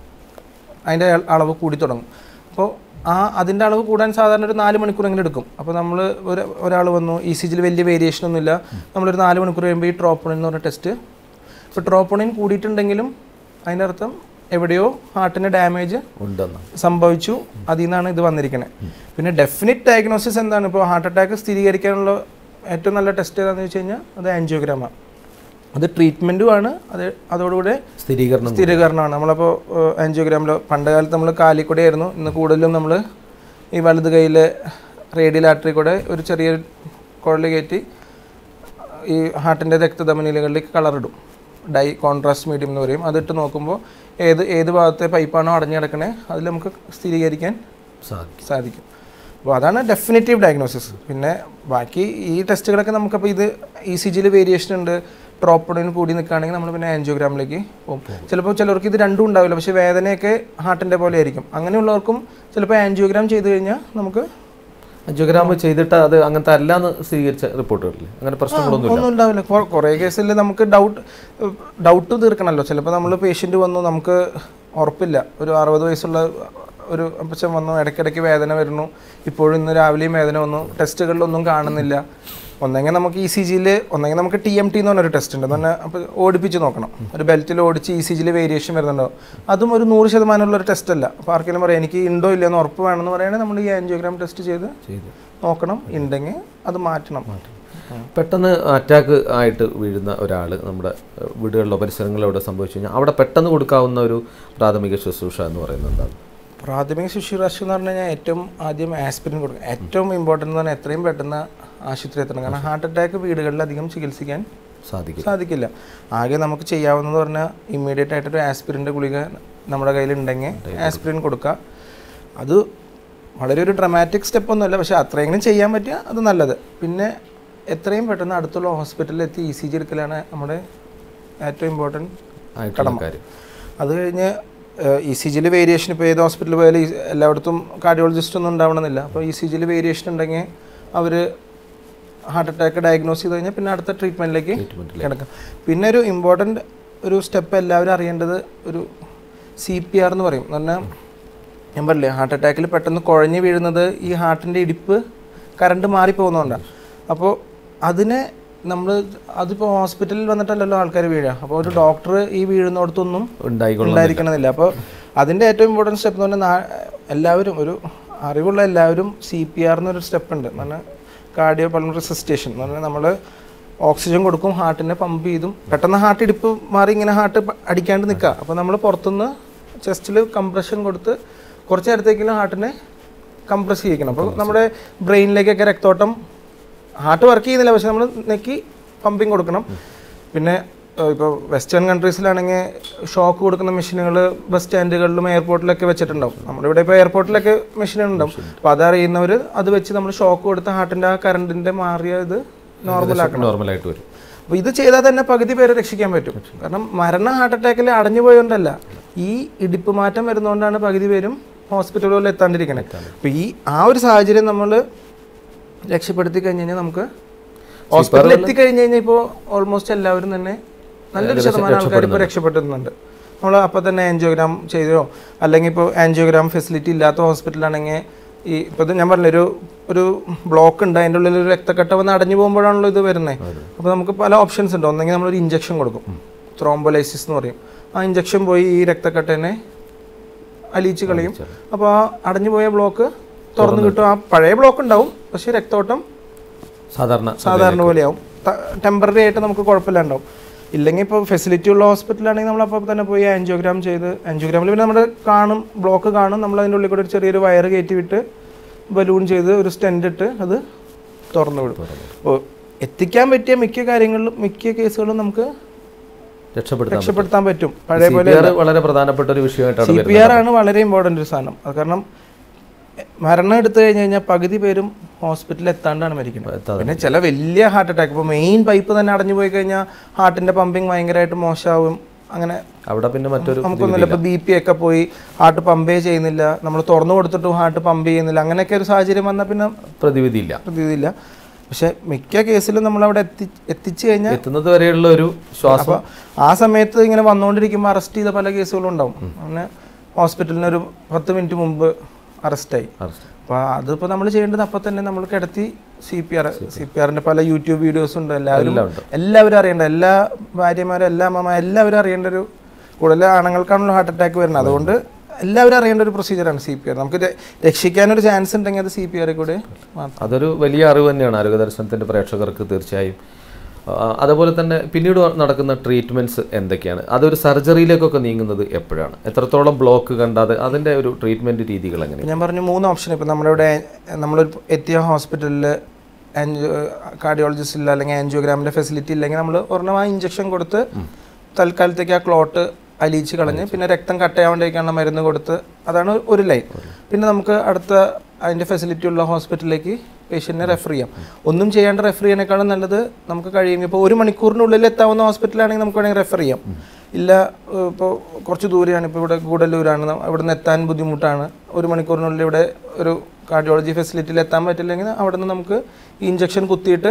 അതിൻ്റെ അളവ് കൂടി തുടങ്ങും അപ്പോൾ ആ അതിൻ്റെ അളവ് കൂടാൻ സാധാരണ ഒരു നാല് മണിക്കൂറെങ്കിലും എടുക്കും അപ്പോൾ നമ്മൾ ഒരു ഒരാൾ വന്നു ഇ സി ജിയിൽ വലിയ വേരിയേഷൻ ഒന്നുമില്ല നമ്മളൊരു നാല് മണിക്കൂർ കഴിയുമ്പോൾ ഈ ട്രോപ്പോണിൻ എന്ന് പറഞ്ഞ ടെസ്റ്റ് ഇപ്പോൾ ട്രോപ്പോണിൻ കൂടിയിട്ടുണ്ടെങ്കിലും അതിൻ്റെ അർത്ഥം എവിടെയോ ഹാർട്ടിന് ഡാമേജ് ഉണ്ടെന്ന് സംഭവിച്ചു അതിൽ നിന്നാണ് ഇത് വന്നിരിക്കുന്നത് പിന്നെ ഡെഫിനിറ്റ് ഡയഗ്നോസിസ് എന്താണ് ഇപ്പോൾ ഹാർട്ട് അറ്റാക്ക് സ്ഥിരീകരിക്കാനുള്ള ഏറ്റവും നല്ല ടെസ്റ്റ് ഏതാണെന്ന് വെച്ച് കഴിഞ്ഞാൽ അത് ആൻജിയോഗ്രാമാണ് അത് ട്രീറ്റ്മെൻറ്റുമാണ് അത് അതോടുകൂടെ സ്ഥിരീകരണം സ്ഥിരീകരണമാണ് നമ്മളപ്പോൾ ആൻജിയോഗ്രാമിൽ പണ്ട് കാലത്ത് നമ്മൾ കാലിൽ കൂടെ ആയിരുന്നു ഇന്ന് കൂടുതലും നമ്മൾ ഈ വലത് കൈയിൽ റേഡിയൽ ആർട്ടറി കൂടെ ഒരു ചെറിയ കുഴൽ കയറ്റി ഈ ഹാർട്ടിൻ്റെ രക്തധമനിലകളിലേക്ക് കളറിടും ഡൈ കോൺട്രാസ്റ്റ് മീഡിയം എന്ന് പറയും അതിട്ട് നോക്കുമ്പോൾ ഏത് ഏത് ഭാഗത്തെ പൈപ്പാണോ അടഞ്ഞു കിടക്കണേ അതിൽ നമുക്ക് സ്ഥിരീകരിക്കാൻ സാധിക്കും സാധിക്കും അപ്പോൾ അതാണ് ഡെഫിനറ്റീവ് ഡയഗ്നോസിസ് പിന്നെ ബാക്കി ഈ ടെസ്റ്റുകളൊക്കെ നമുക്കപ്പോൾ ഇത് ഇ സി ജിയിൽ വേരിയേഷൻ ഉണ്ട് ട്രോപ്പോഡിന് കൂടി നിൽക്കുകയാണെങ്കിൽ നമ്മൾ പിന്നെ ആൻജിയോഗ്രാമിലേക്ക് പോകും ചിലപ്പോൾ ചിലർക്ക് ഇത് രണ്ടും ഉണ്ടാവില്ല പക്ഷേ വേദനയൊക്കെ ഹാർട്ടിൻ്റെ പോലെ ആയിരിക്കും അങ്ങനെയുള്ളവർക്കും ചിലപ്പോൾ ആൻജിയോഗ്രാം ചെയ്ത് കഴിഞ്ഞാൽ നമുക്ക് അഞ്ചോഗ്രാം ചെയ്തിട്ട് അത് അങ്ങനത്തെ അല്ലാന്ന് സ്വീകരിച്ച റിപ്പോർട്ടുകളിൽ അങ്ങനെ പ്രശ്നങ്ങളൊന്നും ഒന്നും ഉണ്ടാവില്ല കൊ- കുറേ കേസിൽ നമുക്ക് ഡൗട്ട് ഡൗട്ട് തീർക്കണമല്ലോ ചിലപ്പോൾ നമ്മൾ പേഷ്യൻ്റ് വന്നു നമുക്ക് ഉറപ്പില്ല ഒരു അറുപത് വയസ്സുള്ള ഒരു അപ്പച്ചൻ വന്നു ഇടയ്ക്കിടയ്ക്ക് വേദന വരുന്നു ഇപ്പോഴും ഇന്ന് രാവിലെയും വേദന വന്നു ടെസ്റ്റുകളിലൊന്നും കാണുന്നില്ല ഒന്നെങ്കിൽ നമുക്ക് ഇ സി ജിയിൽ ഒന്നെങ്കിൽ നമുക്ക് ടി എം ടി എന്ന് പറഞ്ഞൊരു ടെസ്റ്റ് ഉണ്ട് എന്ന് പറഞ്ഞാൽ അപ്പോൾ ഓടിപ്പിച്ച് നോക്കണം ഒരു ബെൽറ്റിൽ ഓടിച്ച് ഇ സി ജിയിൽ വേരിയേഷൻ വരുന്നുണ്ടോ അതും ഒരു നൂറ് ശതമാനമുള്ള ഒരു ടെസ്റ്റ് അല്ല അപ്പോൾ ആർക്കെങ്കിലും പറയാം എനിക്ക് ഉണ്ടോ ഇല്ലയെന്ന് ഉറപ്പ് വേണമെന്ന് പറയുകയാണെങ്കിൽ നമ്മൾ ഈ ആൻജിയോഗ്രാം ടെസ്റ്റ് ചെയ്ത് ചെയ്തു നോക്കണം ഉണ്ടെങ്കിൽ അത് മാറ്റണം പെട്ടെന്ന് അറ്റാക്ക് ആയിട്ട് വീഴുന്ന ഒരാൾ നമ്മുടെ ഏഹ്, വീടുകളിലോ പരിസരങ്ങളിലോ ഇവിടെ സംഭവിച്ചു കഴിഞ്ഞാൽ അവിടെ പെട്ടെന്ന് കൊടുക്കാവുന്ന ഒരു പ്രാഥമിക ശുശ്രൂഷ എന്ന് പറയുന്നത് എന്താണ് പ്രാഥമിക ശുശ്രൂഷ എന്ന് പറഞ്ഞു കഴിഞ്ഞാൽ ഏറ്റവും ആദ്യം ആസ്പിരിൻ കൊടുക്കുക ഏറ്റവും ഇമ്പോർട്ടൻ്റ് എന്ന് പറഞ്ഞാൽ എത്രയും പെട്ടെന്ന് ആശുപത്രി എത്തണം കാരണം ഹാർട്ട് അറ്റാക്ക് വീടുകളിൽ അധികം ചികിത്സിക്കാൻ സാധിക്കും സാധിക്കില്ല ആകെ നമുക്ക് ചെയ്യാവുന്നതെന്ന് പറഞ്ഞാൽ ഇമ്മീഡിയറ്റ് ആയിട്ടൊരു ആസ്പിരിൻ്റെ ഗുളിക നമ്മുടെ കയ്യിൽ ഉണ്ടെങ്കിൽ ആസ്പിരിൻ കൊടുക്കുക അത് വളരെ ഒരു ഡ്രമാറ്റിക് സ്റ്റെപ്പ് ഒന്നുമല്ല പക്ഷേ അത്രയെങ്കിലും ചെയ്യാൻ പറ്റിയാൽ അത് നല്ലത് പിന്നെ എത്രയും പെട്ടെന്ന് അടുത്തുള്ള ഹോസ്പിറ്റലിൽ എത്തി ഇ സി ജി എടുക്കലാണ് നമ്മുടെ ഏറ്റവും ഇമ്പോർട്ടൻറ്റ് ആയിട്ടുള്ള കാര്യം അത് കഴിഞ്ഞ് ഇ സി ജിയിൽ വേരിയേഷൻ ഇപ്പോൾ ഏത് ഹോസ്പിറ്റലിൽ പോയാലും ഈ- എല്ലായിടത്തും കാർഡിയോളജിസ്റ്റ് ഒന്നും ഉണ്ടാവണമെന്നില്ല അപ്പോൾ ഇ സി ജിയിൽ വേരിയേഷൻ ഉണ്ടെങ്കിൽ അവർ ഹാർട്ട് അറ്റാക്ക് ഡയഗ്നോസ് ചെയ്ത് കഴിഞ്ഞാൽ പിന്നെ അടുത്ത ട്രീറ്റ്മെൻറ്റിലേക്ക് കിടക്കാം പിന്നെ ഒരു ഇമ്പോർട്ടൻ്റ് ഒരു സ്റ്റെപ്പ് എല്ലാവരും അറിയേണ്ടത് ഒരു സി പി ആർ എന്ന് പറയും എന്ന് പറഞ്ഞാൽ ഞാൻ പറഞ്ഞില്ലേ ഹാർട്ട് അറ്റാക്കിൽ പെട്ടെന്ന് കുഴഞ്ഞു വീഴുന്നത് ഈ ഹാർട്ടിൻ്റെ ഇടിപ്പ് കറണ്ട് മാറിപ്പോകുന്നതുകൊണ്ടാണ് അപ്പോൾ അതിനെ നമ്മൾ അതിപ്പോൾ ഹോസ്പിറ്റലിൽ വന്നിട്ടല്ലല്ലോ ആൾക്കാർ വീഴുക അപ്പോൾ ഒരു ഡോക്ടർ ഈ വീഴുന്നിടത്തൊന്നും ഉണ്ടായിക്കൊള്ളും ഉണ്ടായിരിക്കണമെന്നില്ല അപ്പോൾ അതിൻ്റെ ഏറ്റവും ഇമ്പോർട്ടൻറ്റ് സ്റ്റെപ്പ് എന്ന് പറഞ്ഞാൽ നാ- എല്ലാവരും ഒരു അറിവുള്ള എല്ലാവരും സി പി ആർ എന്നൊരു സ്റ്റെപ്പ് ഉണ്ട് എന്ന് പറഞ്ഞാൽ കാർഡിയോ പൾമറി റെസിസ്റ്റേഷൻ എന്ന് പറഞ്ഞാൽ നമ്മൾ ഓക്സിജൻ കൊടുക്കും ഹാർട്ടിനെ പമ്പ് ചെയ്തും പെട്ടെന്ന് ഹാർട്ട് ഇടിപ്പ് മാറി ഇങ്ങനെ ഹാർട്ട് അടിക്കാണ്ട് നിൽക്കുക അപ്പോൾ നമ്മൾ പുറത്തുനിന്ന് ചെസ്റ്റിൽ കംപ്രഷൻ കൊടുത്ത് കുറച്ച് നേരത്തേക്കെങ്കിലും ഹാർട്ടിനെ കംപ്രസ് ചെയ്യിക്കണം അപ്പോൾ നമ്മുടെ ബ്രെയിനിലേക്കൊക്കെ രക്തോട്ടം ഹാർട്ട് വർക്ക് ചെയ്യുന്നില്ല പക്ഷെ നമ്മൾ നെക്കി പമ്പിങ് കൊടുക്കണം പിന്നെ ഇപ്പോൾ വെസ്റ്റേൺ കൺട്രീസിലാണെങ്കിൽ ഷോക്ക് കൊടുക്കുന്ന മെഷീനുകൾ ബസ് സ്റ്റാൻഡുകളിലും എയർപോർട്ടിലൊക്കെ വെച്ചിട്ടുണ്ടാവും നമ്മുടെ ഇവിടെ ഇപ്പോൾ എയർപോർട്ടിലൊക്കെ മെഷീനുകൾ ഉണ്ടാവും അപ്പോൾ അതറിയുന്നവർ അത് വെച്ച് നമ്മൾ ഷോക്ക് കൊടുത്ത ഹാർട്ടിൻ്റെ ആ കറണ്ടിൻ്റെ മാറിയ ഇത് നോർമലാക്കണം നോർമലായിട്ട് വരും അപ്പോൾ ഇത് ചെയ്താൽ തന്നെ പകുതി പേരെ രക്ഷിക്കാൻ പറ്റും കാരണം മരണ ഹാർട്ട് അറ്റാക്കിൽ അടഞ്ഞു പോയതുകൊണ്ടല്ല ഈ ഇടിപ്പ് മാറ്റം വരുന്നതുകൊണ്ടാണ് പകുതി പേരും ഹോസ്പിറ്റലുകളിൽ എത്താണ്ടിരിക്കണത് അപ്പോൾ ഈ ആ ഒരു സാഹചര്യം നമ്മൾ രക്ഷപ്പെടുത്തി കഴിഞ്ഞ് കഴിഞ്ഞാൽ നമുക്ക് ഹോസ്പിറ്റലിൽ എത്തിക്കഴിഞ്ഞ് കഴിഞ്ഞാൽ ഇപ്പോൾ ഓൾമോസ്റ്റ് എല്ലാവരും തന്നെ നല്ലൊരു ശതമാനം ആൾക്കാർ ഇപ്പോൾ രക്ഷപ്പെടുന്നുണ്ട് നമ്മൾ അപ്പോൾ തന്നെ ആൻജിയോഗ്രാം ചെയ്തോ അല്ലെങ്കിൽ ഇപ്പോൾ ആൻജിയോഗ്രാം ഫെസിലിറ്റി ഇല്ലാത്ത ഹോസ്പിറ്റലാണെങ്കിൽ ഈ ഇപ്പോൾ ഇത് ഞാൻ പറഞ്ഞില്ല ഒരു ഒരു ബ്ലോക്ക് ഉണ്ട് അതിൻ്റെ ഉള്ളിൽ ഒരു രക്തക്കട്ട വന്ന് അടഞ്ഞു പോകുമ്പോഴാണല്ലോ ഇത് വരുന്നത് അപ്പോൾ നമുക്ക് പല ഓപ്ഷൻസ് ഉണ്ട് ഒന്നെങ്കിൽ നമ്മളൊരു ഇഞ്ചക്ഷൻ കൊടുക്കും ത്രോംബോലൈസിസ് എന്ന് പറയും ആ ഇഞ്ചക്ഷൻ പോയി ഈ രക്തക്കട്ടനെ അലിയിച്ച് കളയും അപ്പോൾ ആ അടഞ്ഞു പോയ ബ്ലോക്ക് തുറന്നു കിട്ടും ആ പഴയ ബ്ലോക്ക് ഉണ്ടാവും പക്ഷേ രക്തോട്ടം സാധാരണ സാധാരണ പോലെയാവും ടെമ്പററി ആയിട്ട് നമുക്ക് കുഴപ്പമില്ലാണ്ടാവും ഇല്ലെങ്കിൽ ഇപ്പോൾ ഫെസിലിറ്റി ഉള്ള ഹോസ്പിറ്റലാണെങ്കിൽ നമ്മൾ അപ്പോൾ തന്നെ പോയി ആൻജിയോഗ്രാം ചെയ്ത് ആൻജിയോഗ്രാമിൽ പിന്നെ നമ്മുടെ കാണും ബ്ലോക്ക് കാണും നമ്മൾ അതിൻ്റെ ഉള്ളിൽ കൂടെ ഒരു ചെറിയൊരു വയർ കയറ്റി വിട്ട് ബലൂൺ ചെയ്ത് ഒരു സ്റ്റെൻഡ് ഇട്ട് അത് തുറന്നു വിടും അപ്പോൾ എത്തിക്കാൻ പറ്റിയ മിക്ക കാര്യങ്ങളിലും മിക്ക കേസുകളും നമുക്ക് രക്ഷപ്പെടുത്താൻ രക്ഷപ്പെടുത്താൻ പറ്റും പഴയ പോലെ CPR വളരെ പ്രധാനപ്പെട്ട ഒരു വിഷയമായിട്ടാണ് സി വരുന്നത് പി ആർ ആണ് വളരെ ഇമ്പോർട്ടൻ്റ് ഒരു സാധനം അത് കാരണം എ- മരണം എടുത്തു കഴിഞ്ഞ് കഴിഞ്ഞാൽ പകുതി പേരും ഹോസ്പിറ്റലിൽ എത്താണ്ടാണ് മരിക്കുന്നത് എത്താതെ. പിന്നെ ചില വലിയ ഹാർട്ട് അറ്റാക്ക് ഇപ്പോൾ മെയിൻ പൈപ്പ് തന്നെ അടഞ്ഞു പോയി കഴിഞ്ഞാൽ ഹാർട്ടിൻ്റെ പമ്പിങ് ഭയങ്കരമായിട്ട് മോശമാവും അങ്ങനെ അവിടെ പിന്നെ മറ്റൊരു നമുക്കൊന്നുമില്ല ഇപ്പോൾ ബി പി ഒക്കെ പോയി ഹാർട്ട് പമ്പേ ചെയ്യുന്നില്ല നമ്മൾ തുറന്നു കൊടുത്തിട്ടും ഹാർട്ട് പമ്പ് ചെയ്യുന്നില്ല അങ്ങനെയൊക്കെ ഒരു സാഹചര്യം വന്നാൽ പിന്നെ പ്രതിവിധിയില്ല ഇതില്ല പക്ഷെ മിക്ക കേസിലും നമ്മൾ അവിടെ എത്തി എത്തിച്ചു കഴിഞ്ഞാൽ എത്തുന്നത് വരെയുള്ള ഒരു ശ്വാസം അപ്പോൾ ആ സമയത്ത് ഇങ്ങനെ വന്നുകൊണ്ടിരിക്കുമ്പോൾ അറസ്റ്റ് ചെയ്ത പല കേസുകളും ഉണ്ടാവും അങ്ങനെ ഹോസ്പിറ്റലിന് ഒരു പത്ത് മിനിറ്റ് മുമ്പ് അറസ്റ്റായി Arrest. അപ്പോൾ അതിപ്പോൾ നമ്മൾ ചെയ്യേണ്ടത് അപ്പോൾ തന്നെ നമ്മൾ കിടത്തി C P R C P ആറിൻ്റെ പല യൂട്യൂബ് വീഡിയോസ് ഉണ്ട് എല്ലാവരും എല്ലാം ഉണ്ട്. എല്ലാവരും അറിയേണ്ട എല്ലാ ഭാര്യമാരും എല്ലാ അമ്മമാരും എല്ലാവരും അറിയേണ്ട ഒരു കൂടുതൽ ആണുങ്ങൾക്കാണല്ലോ ഹാർട്ട് അറ്റാക്ക് വരുന്നത് അതുകൊണ്ട് എല്ലാവരും അറിയേണ്ട ഒരു പ്രൊസീജിയറാണ് സി പി ആർ നമുക്ക് ര- രക്ഷിക്കാനൊരു ചാൻസ് ഉണ്ടെങ്കിൽ അത് സി പി ആറിൽ കൂടെ മാത്രം അതൊരു വലിയ അറിവ് തന്നെയാണ് ആരോഗ്യ ദർശനത്തിന്റെ പ്രേക്ഷകർക്ക് തീർച്ചയായും ആ, അതുപോലെ തന്നെ പിന്നീട് നടക്കുന്ന ട്രീറ്റ്മെൻറ്റ്സ് എന്തൊക്കെയാണ് അതൊരു സർജറിയിലേക്കൊക്കെ നീങ്ങുന്നത് എപ്പോഴാണ് എത്രത്തോളം ബ്ലോക്ക് കണ്ടാതെ അതിൻ്റെ ഒരു ട്രീറ്റ്മെൻറ്റ് രീതികൾ എങ്ങനെയാണ് ഞാൻ പറഞ്ഞു മൂന്ന് ഓപ്ഷൻ ഇപ്പം നമ്മളിവിടെ നമ്മളൊരു എത്തിയ ഹോസ്പിറ്റലിൽ ആൻജിയോ കാർഡിയോളജിസ്റ്റ് ഇല്ല അല്ലെങ്കിൽ ആൻജിയോഗ്രാമിൻ്റെ ഫെസിലിറ്റി ഇല്ലെങ്കിൽ നമ്മൾ ഒരെണ്ണം ആ ഇഞ്ചക്ഷൻ കൊടുത്ത് തൽക്കാലത്തേക്ക് ആ ക്ലോട്ട് അലിയിച്ച് കളഞ്ഞ് പിന്നെ രക്തം കട്ടയാവാണ്ടിരിക്കാനുള്ള മരുന്ന് കൊടുത്ത് അതാണ് ഒരു ലൈൻ പിന്നെ നമുക്ക് അടുത്ത അതിൻ്റെ ഫെസിലിറ്റി ഉള്ള ഹോസ്പിറ്റലിലേക്ക് പേഷ്യൻറ്റിനെ റെഫർ ചെയ്യാം ഒന്നും ചെയ്യാണ്ട് റെഫർ ചെയ്യുന്നതിനേക്കാളും നല്ലത് നമുക്ക് കഴിയും ഇപ്പോൾ ഒരു മണിക്കൂറിനുള്ളിൽ എത്താവുന്ന ഹോസ്പിറ്റലാണെങ്കിൽ നമുക്ക് വേണമെങ്കിൽ റെഫർ ചെയ്യാം ഇല്ല ഇപ്പോൾ കുറച്ച് ദൂരെയാണ് ഇപ്പോൾ ഇവിടെ ഗൂഡല്ലൂരാണ് ന- ഇവിടെ നിന്ന് എത്താൻ ബുദ്ധിമുട്ടാണ് ഒരു മണിക്കൂറിനുള്ളിൽ ഇവിടെ ഒരു കാർഡിയോളജി ഫെസിലിറ്റിയിൽ എത്താൻ പറ്റില്ലെങ്കിൽ അവിടെ നിന്ന് നമുക്ക് ഈ ഇഞ്ചക്ഷൻ കുത്തിയിട്ട്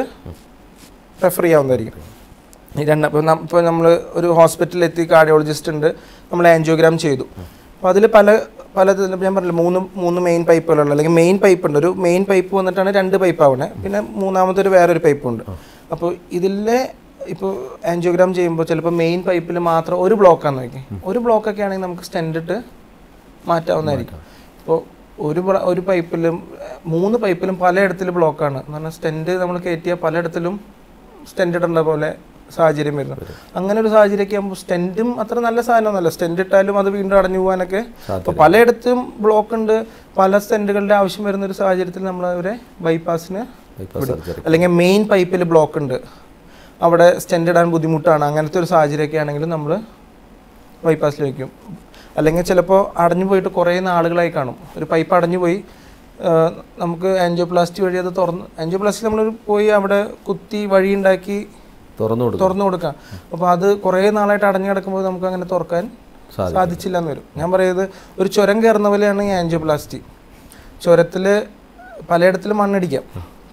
റെഫർ ചെയ്യാവുന്നതായിരിക്കും ഈ രണ്ട് ഇപ്പോൾ ഇപ്പോൾ നമ്മൾ ഒരു ഹോസ്പിറ്റലിൽ എത്തി കാർഡിയോളജിസ്റ്റ് ഉണ്ട് നമ്മൾ ആൻജിയോഗ്രാം ചെയ്തു അപ്പോൾ അതിൽ പല പല ഇതിലും ഞാൻ പറഞ്ഞില്ല മൂന്ന് മൂന്ന് മെയിൻ പൈപ്പുകളുണ്ട് അല്ലെങ്കിൽ മെയിൻ പൈപ്പ് ഉണ്ട് ഒരു മെയിൻ പൈപ്പ് വന്നിട്ടാണ് രണ്ട് പൈപ്പ് ആവണേ പിന്നെ മൂന്നാമതൊരു വേറൊരു പൈപ്പ് ഉണ്ട് അപ്പോൾ ഇതിലെ ഇപ്പോൾ ആൻജിയോഗ്രാം ചെയ്യുമ്പോൾ ചിലപ്പോൾ മെയിൻ പൈപ്പിൽ മാത്രം ഒരു ബ്ലോക്കാന്ന് നോക്കി ഒരു ബ്ലോക്കൊക്കെ ആണെങ്കിൽ നമുക്ക് സ്റ്റെൻഡ് ഇട്ട് മാറ്റാവുന്നതായിരിക്കും ഇപ്പോൾ ഒരു ബ്ര- ഒരു പൈപ്പിലും ഏഹ്, മൂന്ന് പൈപ്പിലും പലയിടത്തിലും ബ്ലോക്കാണ് എന്ന് പറഞ്ഞാൽ സ്റ്റെൻഡ് നമ്മൾ കയറ്റിയ പലയിടത്തിലും സ്റ്റെൻഡ് ഇടേണ്ട പോലെ സാഹചര്യം വരുന്നു അങ്ങനെ ഒരു സാഹചര്യമൊക്കെ ആകുമ്പോൾ സ്റ്റെൻറ്റും അത്ര നല്ല സാധനമൊന്നുമല്ല സ്റ്റെൻഡ് ഇട്ടാലും അത് വീണ്ടും അടഞ്ഞു പോകാനൊക്കെ അപ്പോൾ പലയിടത്തും ബ്ലോക്ക് ഉണ്ട് പല സ്റ്റെൻറ്റുകളുടെ ആവശ്യം വരുന്ന ഒരു സാഹചര്യത്തിൽ നമ്മൾ അവരെ ബൈപ്പാസിന് ബൈപ്പാസ് സർജറി അല്ലെങ്കിൽ മെയിൻ പൈപ്പിൽ ബ്ലോക്ക് ഉണ്ട് അവിടെ സ്റ്റെൻഡ് ഇടാൻ ബുദ്ധിമുട്ടാണ് അങ്ങനത്തെ ഒരു സാഹചര്യമൊക്കെ ആണെങ്കിൽ നമ്മൾ ബൈപ്പാസിൽ വയ്ക്കും അല്ലെങ്കിൽ ചിലപ്പോൾ അടഞ്ഞു പോയിട്ട് കുറേ നാളുകളായി കാണും ഒരു പൈപ്പ് അടഞ്ഞു പോയി ആ, നമുക്ക് ആൻജിയോപ്ലാസ്റ്റി വഴി അത് തുറന്ന് ആൻജിയോപ്ലാസ്റ്റി നമ്മൾ പോയി അവിടെ കുത്തി വഴി ഉണ്ടാക്കി തുറന്നു കൊടുക്കും തുറന്നു കൊടുക്കാം അപ്പോൾ അത് കുറേ നാളായിട്ട് അടഞ്ഞു കിടക്കുമ്പോൾ നമുക്ക് അങ്ങനെ തുറക്കാൻ സാധിക്കും. സാധിച്ചില്ല എന്ന് വരും ഞാൻ പറയുന്നത് ഒരു ചുരം കയറുന്ന പോലെയാണ് ഈ ആൻജിയോപ്ലാസ്റ്റി ചുരത്തിൽ പലയിടത്തിലും മണ്ണിടിക്കാം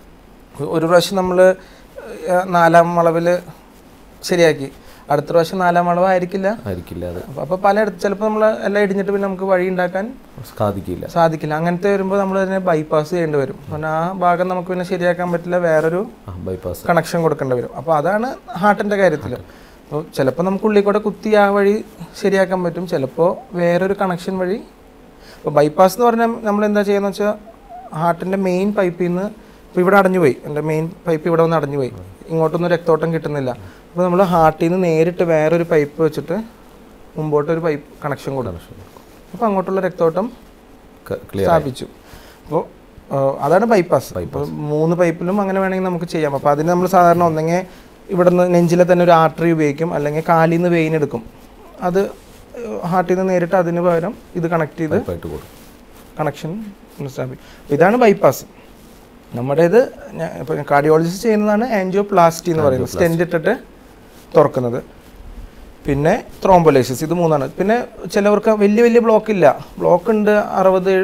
ഒരു പ്രാവശ്യം നമ്മൾ നാലാം വളവിൽ ശരിയാക്കി അടുത്ത പ്രാവശ്യം നാലാം വളവ് ആയിരിക്കില്ല ആയിരിക്കില്ല അത് അപ്പോൾ പലയിടത്ത് ചിലപ്പോൾ നമ്മൾ എല്ലാം ഇടിഞ്ഞിട്ട് പിന്നെ നമുക്ക് വഴി ഉണ്ടാക്കാൻ സാധിക്കില്ല സാധിക്കില്ല അങ്ങനത്തെ വരുമ്പോൾ നമ്മൾ അതിനെ ബൈപ്പാസ് ചെയ്യേണ്ടി വരും കാരണം ആ ഭാഗം നമുക്ക് പിന്നെ ശരിയാക്കാൻ പറ്റില്ല വേറൊരു ആ ബൈപ്പാസ് കണക്ഷൻ കൊടുക്കേണ്ടി വരും അപ്പോൾ അതാണ് ഹാർട്ടിൻ്റെ കാര്യത്തിൽ അപ്പോൾ ചിലപ്പോൾ നമുക്ക് ഉള്ളിൽ കൂടെ കുത്തി ആ വഴി ശരിയാക്കാൻ പറ്റും ചിലപ്പോൾ വേറൊരു കണക്ഷൻ വഴി ഇപ്പോൾ ബൈപ്പാസ് എന്ന് പറഞ്ഞാൽ നമ്മൾ എന്താ ചെയ്യുന്നത് വെച്ചാൽ ഹാർട്ടിൻ്റെ മെയിൻ പൈപ്പിൽ നിന്ന് ഇപ്പോൾ ഇവിടെ അടഞ്ഞു പോയി എൻ്റെ മെയിൻ പൈപ്പ് ഇവിടെ വന്ന് അടഞ്ഞു പോയി ഇങ്ങോട്ടൊന്നും രക്തോട്ടം കിട്ടുന്നില്ല അപ്പോൾ നമ്മൾ ഹാർട്ടിൽ നിന്ന് നേരിട്ട് വേറൊരു പൈപ്പ് വെച്ചിട്ട് മുമ്പോട്ടൊരു പൈപ്പ് കണക്ഷൻ കൊടുക്കും അപ്പോൾ അങ്ങോട്ടുള്ള രക്തോട്ടം ക്ലിയർ സ്ഥാപിച്ചു അപ്പോൾ അതാണ് ബൈപ്പാസ് ഇപ്പോൾ മൂന്ന് പൈപ്പിലും അങ്ങനെ വേണമെങ്കിൽ നമുക്ക് ചെയ്യാം അപ്പോൾ അതിന് നമ്മൾ സാധാരണ ഒന്നെങ്കിൽ ഇവിടെ നിന്ന് നെഞ്ചിലെ തന്നെ ഒരു ആർട്ടറി ഉപയോഗിക്കും അല്ലെങ്കിൽ കാലിൽ നിന്ന് വെയിൻ എടുക്കും അത് ഹാർട്ടിൽ നിന്ന് നേരിട്ട് അതിന് പകരം ഇത് കണക്ട് ചെയ്ത് ആയിട്ട് കൊടുക്കും കണക്ഷൻ സ്ഥാപിക്കും അപ്പോൾ ഇതാണ് ബൈപ്പാസ് നമ്മുടേത് ഇപ്പോൾ കാർഡിയോളജിസ്റ്റ് ചെയ്യുന്നതാണ് ആൻജിയോപ്ലാസ്റ്റി എന്ന് പറയുന്നത് സ്റ്റെൻറ്റ് ഇട്ടിട്ട് തുറക്കുന്നത് പിന്നെ ത്രോംബോലൈസിസ് ഇത് മൂന്നാണ് പിന്നെ ചിലവർക്ക് വലിയ വലിയ ബ്ലോക്ക് ഇല്ല ബ്ലോക്ക് ഉണ്ട് അറുപത്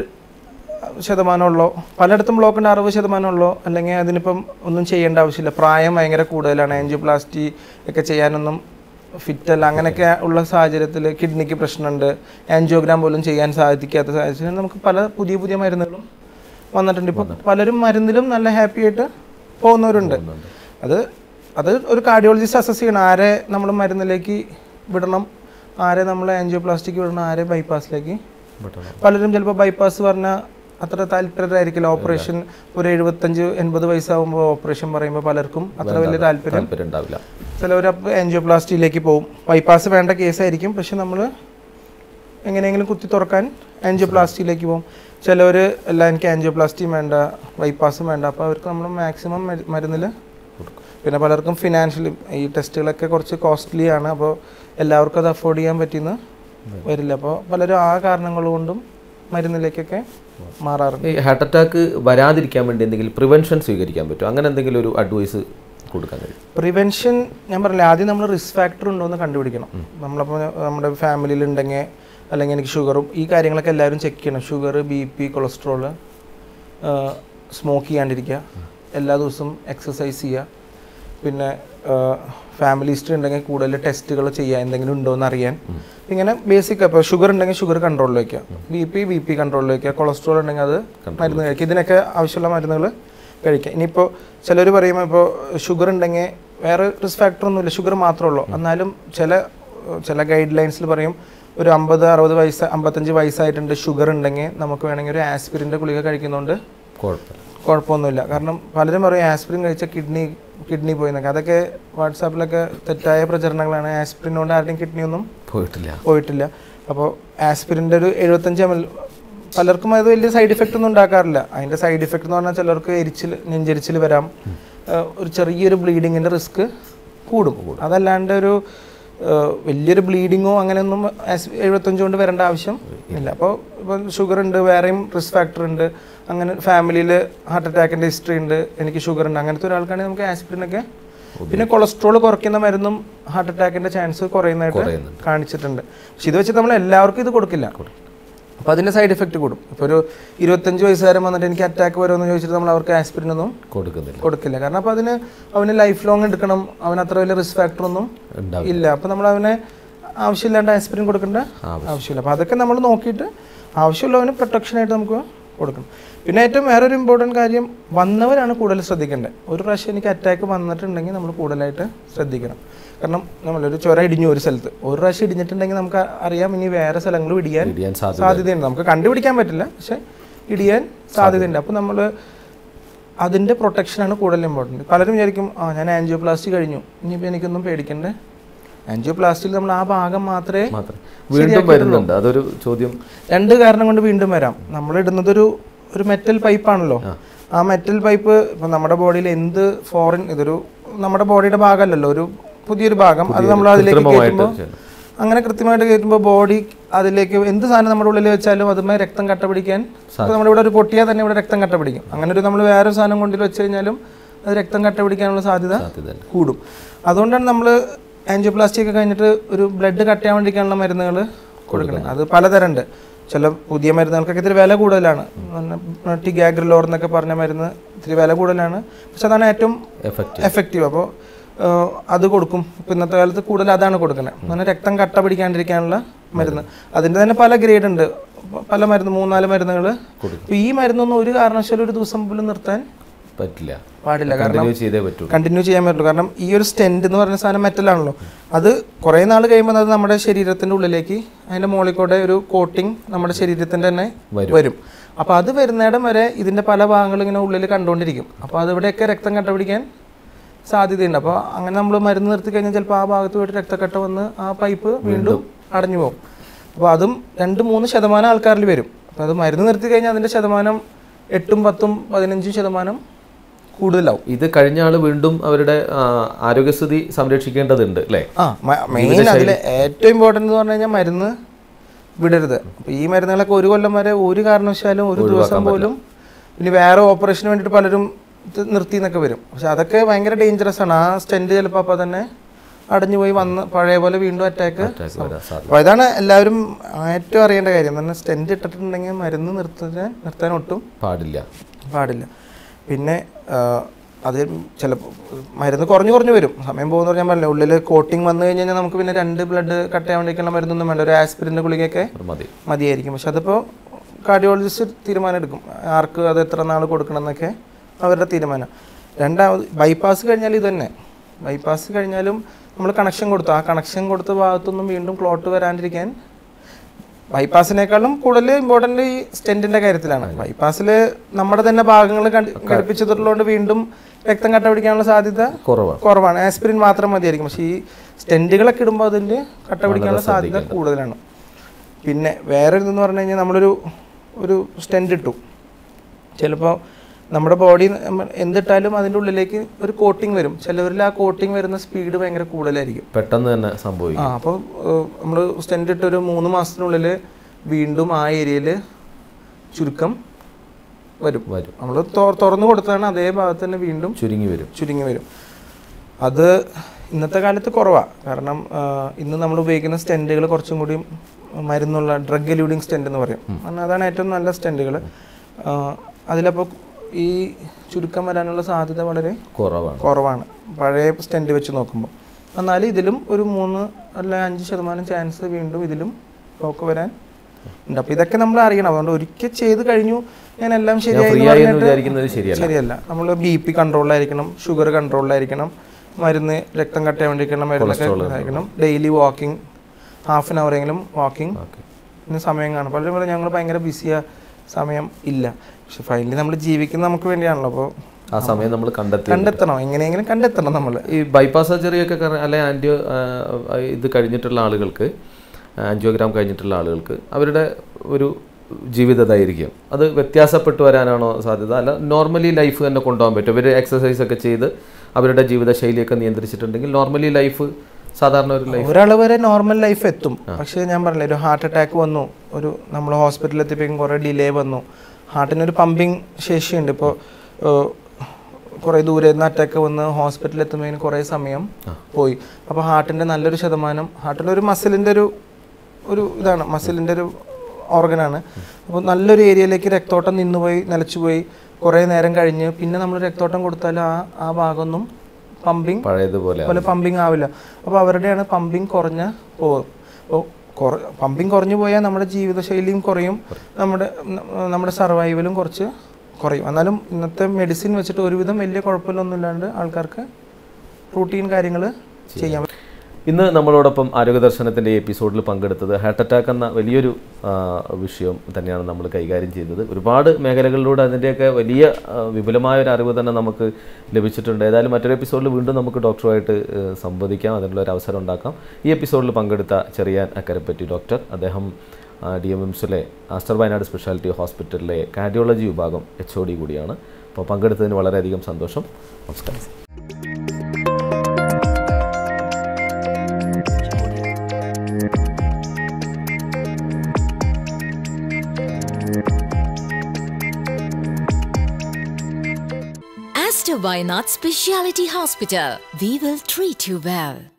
ശതമാനമുള്ളോ പലയിടത്തും ബ്ലോക്ക് ഉണ്ട് അറുപത് ശതമാനമുള്ളോ അല്ലെങ്കിൽ അതിനിപ്പം ഒന്നും ചെയ്യേണ്ട ആവശ്യമില്ല പ്രായം ഭയങ്കര കൂടുതലാണ് ആൻജിയോപ്ലാസ്റ്റി ഒക്കെ ചെയ്യാനൊന്നും ഫിറ്റ് അല്ല അങ്ങനെയൊക്കെ ഉള്ള സാഹചര്യത്തിൽ കിഡ്നിക്ക് പ്രശ്നമുണ്ട് ആൻജിയോഗ്രാം പോലും ചെയ്യാൻ സാധിക്കാത്ത സാഹചര്യം നമുക്ക് പല പുതിയ പുതിയ മരുന്നുകളും വന്നിട്ടുണ്ട് ഇപ്പോൾ പലരും മരുന്നിലും നല്ല ഹാപ്പി ആയിട്ട് പോകുന്നവരുണ്ട് അത് അത് ഒരു കാർഡിയോളജിസ്റ്റ് അസസ് ചെയ്യണം ആരെ നമ്മൾ മരുന്നിലേക്ക് വിടണം ആരെ നമ്മൾ ആൻജിയോപ്ലാസ്റ്റിക്ക് വിടണം ആരെ ബൈപ്പാസിലേക്ക് പെട്ടെന്ന് പലരും ചിലപ്പോൾ ബൈപ്പാസ് പറഞ്ഞാൽ അത്ര താല്പര്യരായിരിക്കില്ല ഓപ്പറേഷൻ ഒരു എഴുപത്തഞ്ച് എൺപത് വയസ്സാകുമ്പോൾ ഓപ്പറേഷൻ പറയുമ്പോൾ പലർക്കും അത്ര വലിയ താല്പര്യം താല്പര്യം ഉണ്ടാവില്ല ചിലവർ അപ്പോൾ ആൻജിയോപ്ലാസ്റ്റിയിലേക്ക് പോകും ബൈപ്പാസ് വേണ്ട കേസായിരിക്കും പക്ഷെ നമ്മൾ എങ്ങനെയെങ്കിലും കുത്തി തുറക്കാൻ ആൻജിയോപ്ലാസ്റ്റിയിലേക്ക് പോകും ചിലവർ എല്ലാം എനിക്ക് ആൻജിയോപ്ലാസ്റ്റിയും വേണ്ട ബൈപ്പാസും വേണ്ട അപ്പോൾ അവർക്ക് നമ്മൾ മാക്സിമം മരുന്നിൽ പിന്നെ പലർക്കും ഫിനാൻഷ്യലി ഈ ടെസ്റ്റുകളൊക്കെ കുറച്ച് കോസ്റ്റ്ലി ആണ് അപ്പോൾ എല്ലാവർക്കും അത് അഫോർഡ് ചെയ്യാൻ പറ്റിയെന്ന് വരില്ല അപ്പോൾ പലരും ആ കാരണങ്ങൾ കൊണ്ടും മരുന്നിലേക്കൊക്കെ മാറാറുണ്ട് ഈ ഹാർട്ട് അറ്റാക്ക് വരാതിരിക്കാൻ വേണ്ടി എന്തെങ്കിലും പ്രിവെൻഷൻ സ്വീകരിക്കാൻ പറ്റും അങ്ങനെ എന്തെങ്കിലും ഒരു അഡ്വൈസ് കൊടുക്കാൻ കഴിയും പ്രിവെൻഷൻ ഞാൻ പറഞ്ഞില്ല ആദ്യം നമ്മൾ റിസ്ക് ഫാക്ടർ ഉണ്ടോ എന്ന് കണ്ടുപിടിക്കണം നമ്മളപ്പോൾ നമ്മുടെ ഫാമിലിയിൽ ഉണ്ടെങ്കിൽ അല്ലെങ്കിൽ എനിക്ക് ഷുഗറും ഈ കാര്യങ്ങളൊക്കെ എല്ലാവരും ചെക്ക് ചെയ്യണം sugar B P cholesterol smoke ചെയ്യാണ്ടിരിക്കുക എല്ലാ ദിവസവും എക്സസൈസ് ചെയ്യുക പിന്നെ ഫാമിലി ഹിസ്റ്ററി ഉണ്ടെങ്കിൽ കൂടുതൽ ടെസ്റ്റുകൾ ചെയ്യുക എന്തെങ്കിലും ഉണ്ടോ എന്ന് അറിയാൻ ഇങ്ങനെ ബേസിക് അപ്പോൾ ഷുഗർ ഉണ്ടെങ്കിൽ ഷുഗർ കൺട്രോളിൽ വയ്ക്കുക ബി പി ബി പി കൺട്രോളിൽ വയ്ക്കുക കൊളസ്ട്രോൾ ഉണ്ടെങ്കിൽ അത് മരുന്ന് കഴിക്കുക ഇതിനൊക്കെ ആവശ്യമുള്ള മരുന്നുകൾ കഴിക്കുക ഇനിയിപ്പോൾ ചിലർ പറയുമ്പോൾ ഇപ്പോൾ ഷുഗർ ഉണ്ടെങ്കിൽ വേറെ റിസ്ക് ഫാക്ടർ ഒന്നുമില്ല ഷുഗർ മാത്രമേ ഉള്ളൂ എന്നാലും ചില ചില ഗൈഡ് ലൈൻസിൽ പറയും ഒരു അമ്പത് അറുപത് വയസ്സ് അമ്പത്തഞ്ച് വയസ്സായിട്ടുണ്ട് ഷുഗർ ഉണ്ടെങ്കിൽ നമുക്ക് വേണമെങ്കിൽ ഒരു ആസ്പിരിൻ്റെ ഗുളിക കഴിക്കുന്നതുകൊണ്ട് കുഴപ്പമില്ല കുഴപ്പമൊന്നുമില്ല കാരണം പലരും പറയും ആസ്പിരിൻ കഴിച്ചാൽ കിഡ്നി കിഡ്നി പോയി എന്നൊക്കെ അതൊക്കെ വാട്സാപ്പിലൊക്കെ തെറ്റായ പ്രചരണങ്ങളാണ് ആസ്പിരിൻ കൊണ്ട് ആരുടെയും കിഡ്നി ഒന്നും പോയിട്ടില്ല പോയിട്ടില്ല അപ്പോൾ ആസ്പിരിൻ്റെ ഒരു എഴുപത്തഞ്ച് എം എൽ പലർക്കും അത് വലിയ സൈഡ് ഇഫക്റ്റ് ഒന്നും ഉണ്ടാക്കാറില്ല അതിൻ്റെ സൈഡ് ഇഫക്റ്റ് എന്ന് പറഞ്ഞാൽ ചിലർക്ക് എരിച്ചിൽ നെഞ്ചെരിച്ചിൽ വരാം ഏഹ് ഒരു ചെറിയൊരു ബ്ലീഡിങ്ങിൻ്റെ റിസ്ക് കൂടും അതല്ലാണ്ട് ഒരു ഏഹ് വലിയൊരു ബ്ലീഡിങ്ങോ അങ്ങനെയൊന്നും ആസ്- എഴുപത്തഞ്ച് കൊണ്ട് വരേണ്ട ആവശ്യം ഇല്ല അപ്പോൾ ഇപ്പോൾ ഷുഗർ ഉണ്ട് വേറെയും റിസ്ക് ഫാക്ടർ ഉണ്ട് അങ്ങനെ ഫാമിലിയിൽ ഹാർട്ട് അറ്റാക്കിൻ്റെ ഹിസ്റ്ററി ഉണ്ട് എനിക്ക് ഷുഗർ ഉണ്ട് അങ്ങനത്തെ ഒരാൾക്കാണെങ്കിൽ നമുക്ക് ആസ്പിരിനൊക്കെ പിന്നെ കൊളസ്ട്രോൾ കുറയ്ക്കുന്ന മരുന്നും ഹാർട്ട് അറ്റാക്കിൻ്റെ ചാൻസ് കുറയുന്നതായിട്ട് കുറയുന്നുണ്ട്. കാണിച്ചിട്ടുണ്ട് പക്ഷെ ഇത് വെച്ചിട്ട് നമ്മൾ എല്ലാവർക്കും ഇത് കൊടുക്കില്ല അപ്പോൾ അതിൻ്റെ സൈഡ് എഫക്റ്റ് കൂടും ഇപ്പോൾ ഒരു ഇരുപത്തഞ്ച് വയസ്സുകാരൻ വന്നിട്ട് എനിക്ക് അറ്റാക്ക് വരുമെന്ന് ചോദിച്ചിട്ട് നമ്മൾ അവർക്ക് ആസ്പിരിൻ ഒന്നും കൊടുക്കുന്നില്ല കൊടുക്കില്ല കാരണം അപ്പോൾ അതിന് അവന് ലൈഫ് ലോങ് എടുക്കണം അവന് അത്ര വലിയ റിസ്ക് ഫാക്ടർ ഒന്നും ഉണ്ടാവും ഇല്ല അപ്പോൾ നമ്മൾ അവനെ ആവശ്യമില്ലാണ്ട് ആസ്പിരിൻ കൊടുക്കേണ്ട ആവശ്യമില്ല അപ്പോൾ അതൊക്കെ നമ്മൾ നോക്കിയിട്ട് ആവശ്യമുള്ളവന് പ്രൊട്ടക്ഷനായിട്ട് നമുക്ക് കൊടുക്കണം പിന്നെ ഏറ്റവും വേറൊരു ഇമ്പോർട്ടൻറ്റ് കാര്യം വന്നവരാണ് കൂടുതൽ ശ്രദ്ധിക്കേണ്ടത് ഒരു പ്രാവശ്യം എനിക്ക് അറ്റാക്ക് വന്നിട്ടുണ്ടെങ്കിൽ നമ്മൾ കൂടുതലായിട്ട് ശ്രദ്ധിക്കണം കാരണം നമ്മളൊരു ചുര ഇടിഞ്ഞു ഒരു സ്ഥലത്ത് ഒരു പ്രാവശ്യം ഇടിഞ്ഞിട്ടുണ്ടെങ്കിൽ നമുക്ക് അറിയാം ഇനി വേറെ സ്ഥലങ്ങളും ഇടിയാൻ ഇടിയാൻ സാധ്യത സാധ്യതയുണ്ട് നമുക്ക് കണ്ടുപിടിക്കാൻ പറ്റില്ല പക്ഷെ ഇടിയാൻ സാധ്യതയുണ്ട് അപ്പോൾ നമ്മൾ അതിൻ്റെ പ്രൊട്ടക്ഷനാണ് കൂടുതൽ ഇമ്പോർട്ടൻറ്റ് പലരും വിചാരിക്കും ആ ഞാൻ ആൻജിയോപ്ലാസ്റ്റി കഴിഞ്ഞു ഇനിയിപ്പോൾ എനിക്കൊന്നും പേടിക്കണ്ടേ ആൻജിയോപ്ലാസ്റ്റിയിൽ നമ്മൾ ആ ഭാഗം മാത്രമേ മാത്രം വീണ്ടും വരുന്നുണ്ട് അതൊരു ചോദ്യം രണ്ട് കാരണം കൊണ്ട് വീണ്ടും വരാം നമ്മൾ ഇടുന്നതൊരു ഒരു മെറ്റൽ പൈപ്പാണല്ലോ ആ മെറ്റൽ പൈപ്പ് ഇപ്പം നമ്മുടെ ബോഡിയിൽ എന്ത് ഫോറിൻ ഇതൊരു നമ്മുടെ ബോഡിയുടെ ഭാഗമല്ലല്ലോ ഒരു പുതിയൊരു ഭാഗം അത് നമ്മൾ അതിലേക്ക് കൃത്രിമമായിട്ട് കയറ്റുമ്പോൾ ചെയ്യുന്നു. അങ്ങനെ കൃത്യമായിട്ട് കയറ്റുമ്പോൾ ബോഡി അതിലേക്ക് എന്ത് സാധനം നമ്മുടെ ഉള്ളിൽ വെച്ചാലും അതുമേ രക്തം കട്ട പിടിക്കാൻ ഇപ്പോൾ നമ്മുടെ ഇവിടെ ഒരു പൊട്ടിയാൽ തന്നെ ഇവിടെ രക്തം കട്ട പിടിക്കും അങ്ങനെ ഒരു നമ്മൾ വേറെ സാധനം കൊണ്ടിൽ വെച്ച് കഴിഞ്ഞാലും അത് രക്തം കട്ട പിടിക്കാനുള്ള സാധ്യത സാധ്യതയുണ്ട് കൂടും അതുകൊണ്ടാണ് നമ്മൾ ആൻജിയോപ്ലാസ്റ്റി ഒക്കെ കഴിഞ്ഞിട്ട് ഒരു ബ്ലഡ് കട്ട് ചെയ്യാൻ വേണ്ടിയിട്ടുള്ള മരുന്നുകൾ കൊടുക്കണം അത് പലതരമുണ്ട് ചില പുതിയ മരുന്നുകൾക്കൊക്കെ ഇത്തിരി വില കൂടുതലാണ് ടിഗാഗ്രിലോർ എന്നൊക്കെ പറഞ്ഞ മരുന്ന് ഇത്തിരി വില കൂടുതലാണ് പക്ഷെ അതാണ് ഏറ്റവും എഫക്റ്റ് എഫക്റ്റീവ് അപ്പോൾ അത് കൊടുക്കും ഇപ്പം ഇന്നത്തെ കാലത്ത് കൂടുതൽ അതാണ് കൊടുക്കുന്നത് അങ്ങനെ രക്തം കട്ട പിടിക്കാണ്ടിരിക്കാനുള്ള മരുന്ന് അതിൻ്റെ തന്നെ പല ഗ്രേഡ് ഉണ്ട് പ- പല മരുന്ന് മൂന്നാല് മരുന്നുകൾ ഇപ്പോൾ ഈ മരുന്നൊന്നും ഒരു കാരണവശാലും ഒരു ദിവസം പോലും നിർത്താൻ പറ്റില്ല പാടില്ല കാരണം കണ്ടിന്യൂ ചെയ്തേ പറ്റുള്ളൂ കണ്ടിന്യൂ ചെയ്യാൻ പറ്റുള്ളൂ കാരണം ഈ ഒരു സ്റ്റെൻഡ് എന്ന് പറയുന്ന സാധനം മെറ്റലാണല്ലോ അത് കുറേ നാൾ കഴിയുമ്പോൾ അത് നമ്മുടെ ശരീരത്തിൻ്റെ ഉള്ളിലേക്ക് അതിൻ്റെ മുകളിൽ കൂടെ ഒരു കോട്ടിങ് നമ്മുടെ ശരീരത്തിൻ്റെ തന്നെ വരും. വരും അപ്പോൾ അത് വരുന്നിടം വരെ ഇതിൻ്റെ പല ഭാഗങ്ങളും ഇങ്ങനെ ഉള്ളിൽ കണ്ടുകൊണ്ടിരിക്കും അപ്പോൾ അതിവിടെയൊക്കെ രക്തം കട്ടപിടിക്കാൻ സാധ്യതയുണ്ട് അപ്പോൾ അങ്ങനെ നമ്മൾ മരുന്ന് നിർത്തി കഴിഞ്ഞാൽ ചിലപ്പോൾ ആ ഭാഗത്ത് പോയിട്ട് രക്തക്കട്ട വന്ന് ആ പൈപ്പ് വീണ്ടും അടഞ്ഞു പോകും അപ്പോൾ അതും രണ്ട് മൂന്ന് ശതമാനം ആൾക്കാരിൽ വരും അപ്പോൾ അത് മരുന്ന് നിർത്തി കഴിഞ്ഞാൽ അതിൻ്റെ ശതമാനം എട്ടും പത്തും പതിനഞ്ചും ശതമാനം കൂടുതലാവും ഇത് കഴിഞ്ഞ ആള് വീണ്ടും അവരുടെ ആ, ആരോഗ്യസ്ഥിതി സംരക്ഷിക്കേണ്ടതുണ്ട് അല്ലേ ആ മെയിൻ അതിൽ ഏറ്റവും ഇമ്പോർട്ടൻ്റ് എന്ന് പറഞ്ഞു കഴിഞ്ഞാൽ മരുന്ന് വിടരുത് അപ്പോൾ ഈ മരുന്നുകളൊക്കെ ഒരു കൊല്ലം വരെ ഒരു കാരണവശാലും ഒരു ദിവസം പോലും ഇനി വേറെ ഓപ്പറേഷന് വേണ്ടിയിട്ട് പലരും ഇത് നിർത്തി എന്നൊക്കെ വരും പക്ഷെ അതൊക്കെ ഭയങ്കര ഡേഞ്ചറസ് ആണ് ആ സ്റ്റെൻറ്റ് ചിലപ്പോൾ അപ്പോൾ തന്നെ അടഞ്ഞു പോയി വന്ന് പഴയ പോലെ വീണ്ടും അറ്റാക്ക് Attack വരാൻ സാധ്യത അപ്പോൾ ഇതാണ് എല്ലാവരും ഏറ്റവും അറിയേണ്ട കാര്യം തന്നെ സ്റ്റെൻറ്റ് ഇട്ടിട്ടുണ്ടെങ്കിൽ മരുന്ന് നിർത്താൻ നിർത്താൻ ഒട്ടും പാടില്ല പാടില്ല പിന്നെ ആ, അത് ചിലപ്പോൾ മരുന്ന് കുറഞ്ഞു കുറഞ്ഞു വരും സമയം പോകുന്ന പറഞ്ഞാൽ പറഞ്ഞില്ല ഉള്ളിൽ കോട്ടിങ് വന്നു കഴിഞ്ഞ് കഴിഞ്ഞാൽ നമുക്ക് പിന്നെ രണ്ട് ബ്ലഡ് കട്ട് ചെയ്യാൻ വേണ്ടിയിട്ടുള്ള മരുന്നൊന്നും വേണ്ട ഒരു ആസ്പിരിൻ്റെ ഗുളികയൊക്കെ അത് മതി മതിയായിരിക്കും പക്ഷെ അതിപ്പോൾ കാർഡിയോളജിസ്റ്റ് തീരുമാനം എടുക്കും ആർക്ക് അത് എത്ര നാൾ കൊടുക്കണം എന്നൊക്കെ അവരുടെ തീരുമാനം രണ്ടാമത് ബൈപ്പാസ് കഴിഞ്ഞാൽ ഇത് തന്നെ ബൈപ്പാസ് കഴിഞ്ഞാലും നമ്മൾ കണക്ഷൻ കൊടുത്തു ആ കണക്ഷൻ കൊടുത്ത ഭാഗത്തൊന്നും വീണ്ടും ക്ലോട്ട് വരാണ്ടിരിക്കാൻ ബൈപ്പാസിനേക്കാളും കൂടുതൽ ഇമ്പോർട്ടൻ്റ് ഈ സ്റ്റെൻറ്റിൻ്റെ കാര്യത്തിലാണ് ബൈപ്പാസിൽ നമ്മുടെ തന്നെ ഭാഗങ്ങൾ ഘടിപ്പിച്ചതുള്ളതുകൊണ്ട് വീണ്ടും രക്തം കട്ട പിടിക്കാനുള്ള സാധ്യത കുറവാണ് കുറവാണ് ആസ്പിരിൻ മാത്രം മതിയായിരിക്കും പക്ഷേ ഈ സ്റ്റെൻറ്റുകളൊക്കെ ഇടുമ്പോൾ അതിൻ്റെ കട്ട പിടിക്കാനുള്ള സാധ്യത കൂടുതലാണ് പിന്നെ വേറെ ഇതെന്ന് പറഞ്ഞു കഴിഞ്ഞാൽ നമ്മളൊരു ഒരു സ്റ്റെൻറ്റ് ഇട്ടു ചിലപ്പോൾ നമ്മുടെ ബോഡി എന്തിട്ടാലും അതിൻ്റെ ഉള്ളിലേക്ക് ഒരു കോട്ടിങ് വരും ചിലവരിൽ ആ കോട്ടിങ് വരുന്ന സ്പീഡ് ഭയങ്കര കൂടുതലായിരിക്കും പെട്ടെന്ന് തന്നെ ആ സംഭവിക്കും അപ്പോൾ നമ്മൾ സ്റ്റെൻറ്റ് ഇട്ട് ഒരു മൂന്ന് മാസത്തിനുള്ളിൽ വീണ്ടും ആ ഏരിയയിൽ ചുരുക്കം വരും വരും നമ്മൾ തുറന്നു കൊടുത്താണ് അതേ ഭാഗത്ത് തന്നെ വീണ്ടും ചുരുങ്ങി വരും ചുരുങ്ങി വരും അത് ഇന്നത്തെ കാലത്ത് കുറവാണ് കാരണം ആ, ഇന്ന് നമ്മൾ ഉപയോഗിക്കുന്ന സ്റ്റെൻറ്റുകൾ കുറച്ചും കൂടി മരുന്നുള്ള ഡ്രഗ് എലൂഡിങ് സ്റ്റെൻറ്റ് എന്ന് പറയും കാരണം അതാണ് ഏറ്റവും നല്ല സ്റ്റെൻറ്റുകൾ അതിലപ്പോൾ ഈ ചുരുക്കം വരാനുള്ള സാധ്യത വളരെ കുറവാണ് കുറവാണ് പഴയ സ്റ്റെൻറ്റ് വെച്ച് നോക്കുമ്പോൾ എന്നാൽ ഇതിലും ഒരു മൂന്ന് അല്ല അഞ്ച് ശതമാനം ചാൻസ് വീണ്ടും ഇതിലും ബ്ലോക്ക് വരാൻ ഉണ്ട് അപ്പോൾ ഇതൊക്കെ നമ്മൾ അറിയണം അതുകൊണ്ട് ഒരിക്കൽ ചെയ്ത് കഴിഞ്ഞു ഞാൻ എല്ലാം ശരിയായി ഫ്രീ എന്ന് ആയി എന്ന് പറഞ്ഞിട്ട് വിചാരിക്കുന്നത് ശരിയല്ല ശരിയല്ല നമ്മൾ ബി പി കൺട്രോളിലായിരിക്കണം ഷുഗർ കൺട്രോളിലായിരിക്കണം മരുന്ന് രക്തം കട്ട വേണ്ടിയിരിക്കണം മരുന്നൊക്കെ ആയിരിക്കണം ഡെയിലി വാക്കിംഗ് ഹാഫ് ആൻ അവറെങ്കിലും വാക്കിംഗ് ഓക്കെ ഇന്ന് സമയം കാണും പലരും പറയും ഞങ്ങൾ ഭയങ്കര ബിസിയാണ് സമയം ഇല്ല പക്ഷെ ഫൈനലി നമ്മൾ ജീവിക്കുന്നത് നമുക്ക് വേണ്ടിയാണല്ലോ അപ്പോൾ ആ സമയം നമ്മൾ കണ്ടെത്തി കണ്ടെത്തണം എങ്ങനെയെങ്കിലും കണ്ടെത്തണം നമ്മൾ ഈ ബൈപ്പാസ് സർജറി ഒക്കെ കാരണം അല്ലെ ആൻറ്റിയോ ഇത് കഴിഞ്ഞിട്ടുള്ള ആളുകൾക്ക് ആൻജിയോഗ്രാം കഴിഞ്ഞിട്ടുള്ള ആളുകൾക്ക് അവരുടെ ഒരു ജീവിത ദൈർഘ്യം അത് വ്യത്യാസപ്പെട്ടു വരാനാണോ സാധ്യത അല്ല നോർമലി ലൈഫ് തന്നെ കൊണ്ടുപോകാൻ പറ്റും ഇവർ എക്സസൈസ് ഒക്കെ ചെയ്ത് അവരുടെ ജീവിതശൈലിയൊക്കെ നിയന്ത്രിച്ചിട്ടുണ്ടെങ്കിൽ നോർമലി ലൈഫ് സാധാരണ ഒരു ലൈഫ് ഒരാൾ വരെ നോർമൽ ലൈഫ് എത്തും പക്ഷേ ഞാൻ പറഞ്ഞില്ലേ ഒരു ഹാർട്ട് അറ്റാക്ക് വന്നു ഒരു നമ്മൾ ഹോസ്പിറ്റലിൽ എത്തിയപ്പോഴേക്കും കുറേ ഡിലേ വന്നു ഹാർട്ടിനൊരു പമ്പിങ് ശേഷിയുണ്ട് ഇപ്പോൾ കുറേ ദൂരെ നിന്ന് അറ്റാക്ക് വന്ന് ഹോസ്പിറ്റലിൽ എത്തുമ്പോഴേക്കും കുറേ സമയം പോയി അപ്പോൾ ഹാർട്ടിൻ്റെ നല്ലൊരു ശതമാനം ഹാർട്ടിൻ്റെ ഒരു മസിലിൻ്റെ ഒരു ഒരു ഇതാണ് മസിലിൻ്റെ ഒരു ഓർഗനാണ് അപ്പോൾ നല്ലൊരു ഏരിയയിലേക്ക് രക്തോട്ടം നിന്നുപോയി നിലച്ചുപോയി കുറേ നേരം കഴിഞ്ഞ് പിന്നെ നമ്മൾ രക്തോട്ടം കൊടുത്താൽ ആ ആ ഭാഗമൊന്നും പമ്പിങ് പഴയതുപോലെ പോലെ പമ്പിങ് ആവില്ല അപ്പോൾ അവരുടെയാണ് പമ്പിങ് കുറഞ്ഞ പോകും അപ്പോൾ കുറ പമ്പിങ് കുറഞ്ഞു പോയാൽ നമ്മുടെ ജീവിതശൈലിയും കുറയും നമ്മുടെ ന- നമ്മുടെ സർവൈവലും കുറച്ച് കുറയും എന്നാലും ഇന്നത്തെ മെഡിസിൻ വെച്ചിട്ട് ഒരുവിധം വലിയ കുഴപ്പമില്ലൊന്നും ഇല്ലാണ്ട് ആൾക്കാർക്ക് റൂട്ടീൻ കാര്യങ്ങൾ ചെയ്യാൻ പറ്റും ഇന്ന് നമ്മളോടൊപ്പം ആരോഗ്യ ദർശനത്തിൻ്റെ ഈ എപ്പിസോഡിൽ പങ്കെടുത്തത് ഹാർട്ട് അറ്റാക്ക് എന്ന വലിയൊരു ആ, വിഷയം തന്നെയാണ് നമ്മൾ കൈകാര്യം ചെയ്തത് ഒരുപാട് മേഖലകളിലൂടെ അതിൻ്റെയൊക്കെ വലിയ ആ, വിപുലമായ ഒരു അറിവ് തന്നെ നമുക്ക് ലഭിച്ചിട്ടുണ്ട് ഏതായാലും മറ്റൊരു എപ്പിസോഡിൽ വീണ്ടും നമുക്ക് ഡോക്ടറുമായിട്ട് ഏ, സംവദിക്കാം അതിനുള്ള ഒരു അവസരം ഉണ്ടാക്കാം ഈ എപ്പിസോഡിൽ പങ്കെടുത്ത ചെറിയാൻ അക്കരപ്പറ്റി ഡോക്ടർ അദ്ദേഹം ഡി എം എംസിലെ ആസ്റ്റർ വയനാട് സ്പെഷ്യാലിറ്റി ഹോസ്പിറ്റലിലെ കാർഡിയോളജി വിഭാഗം എച്ച് ഒ ഡി കൂടിയാണ് അപ്പോൾ പങ്കെടുത്തതിന് വളരെയധികം സന്തോഷം നമസ്കാരം Astor Wynot Speciality Hospital. We will treat you well.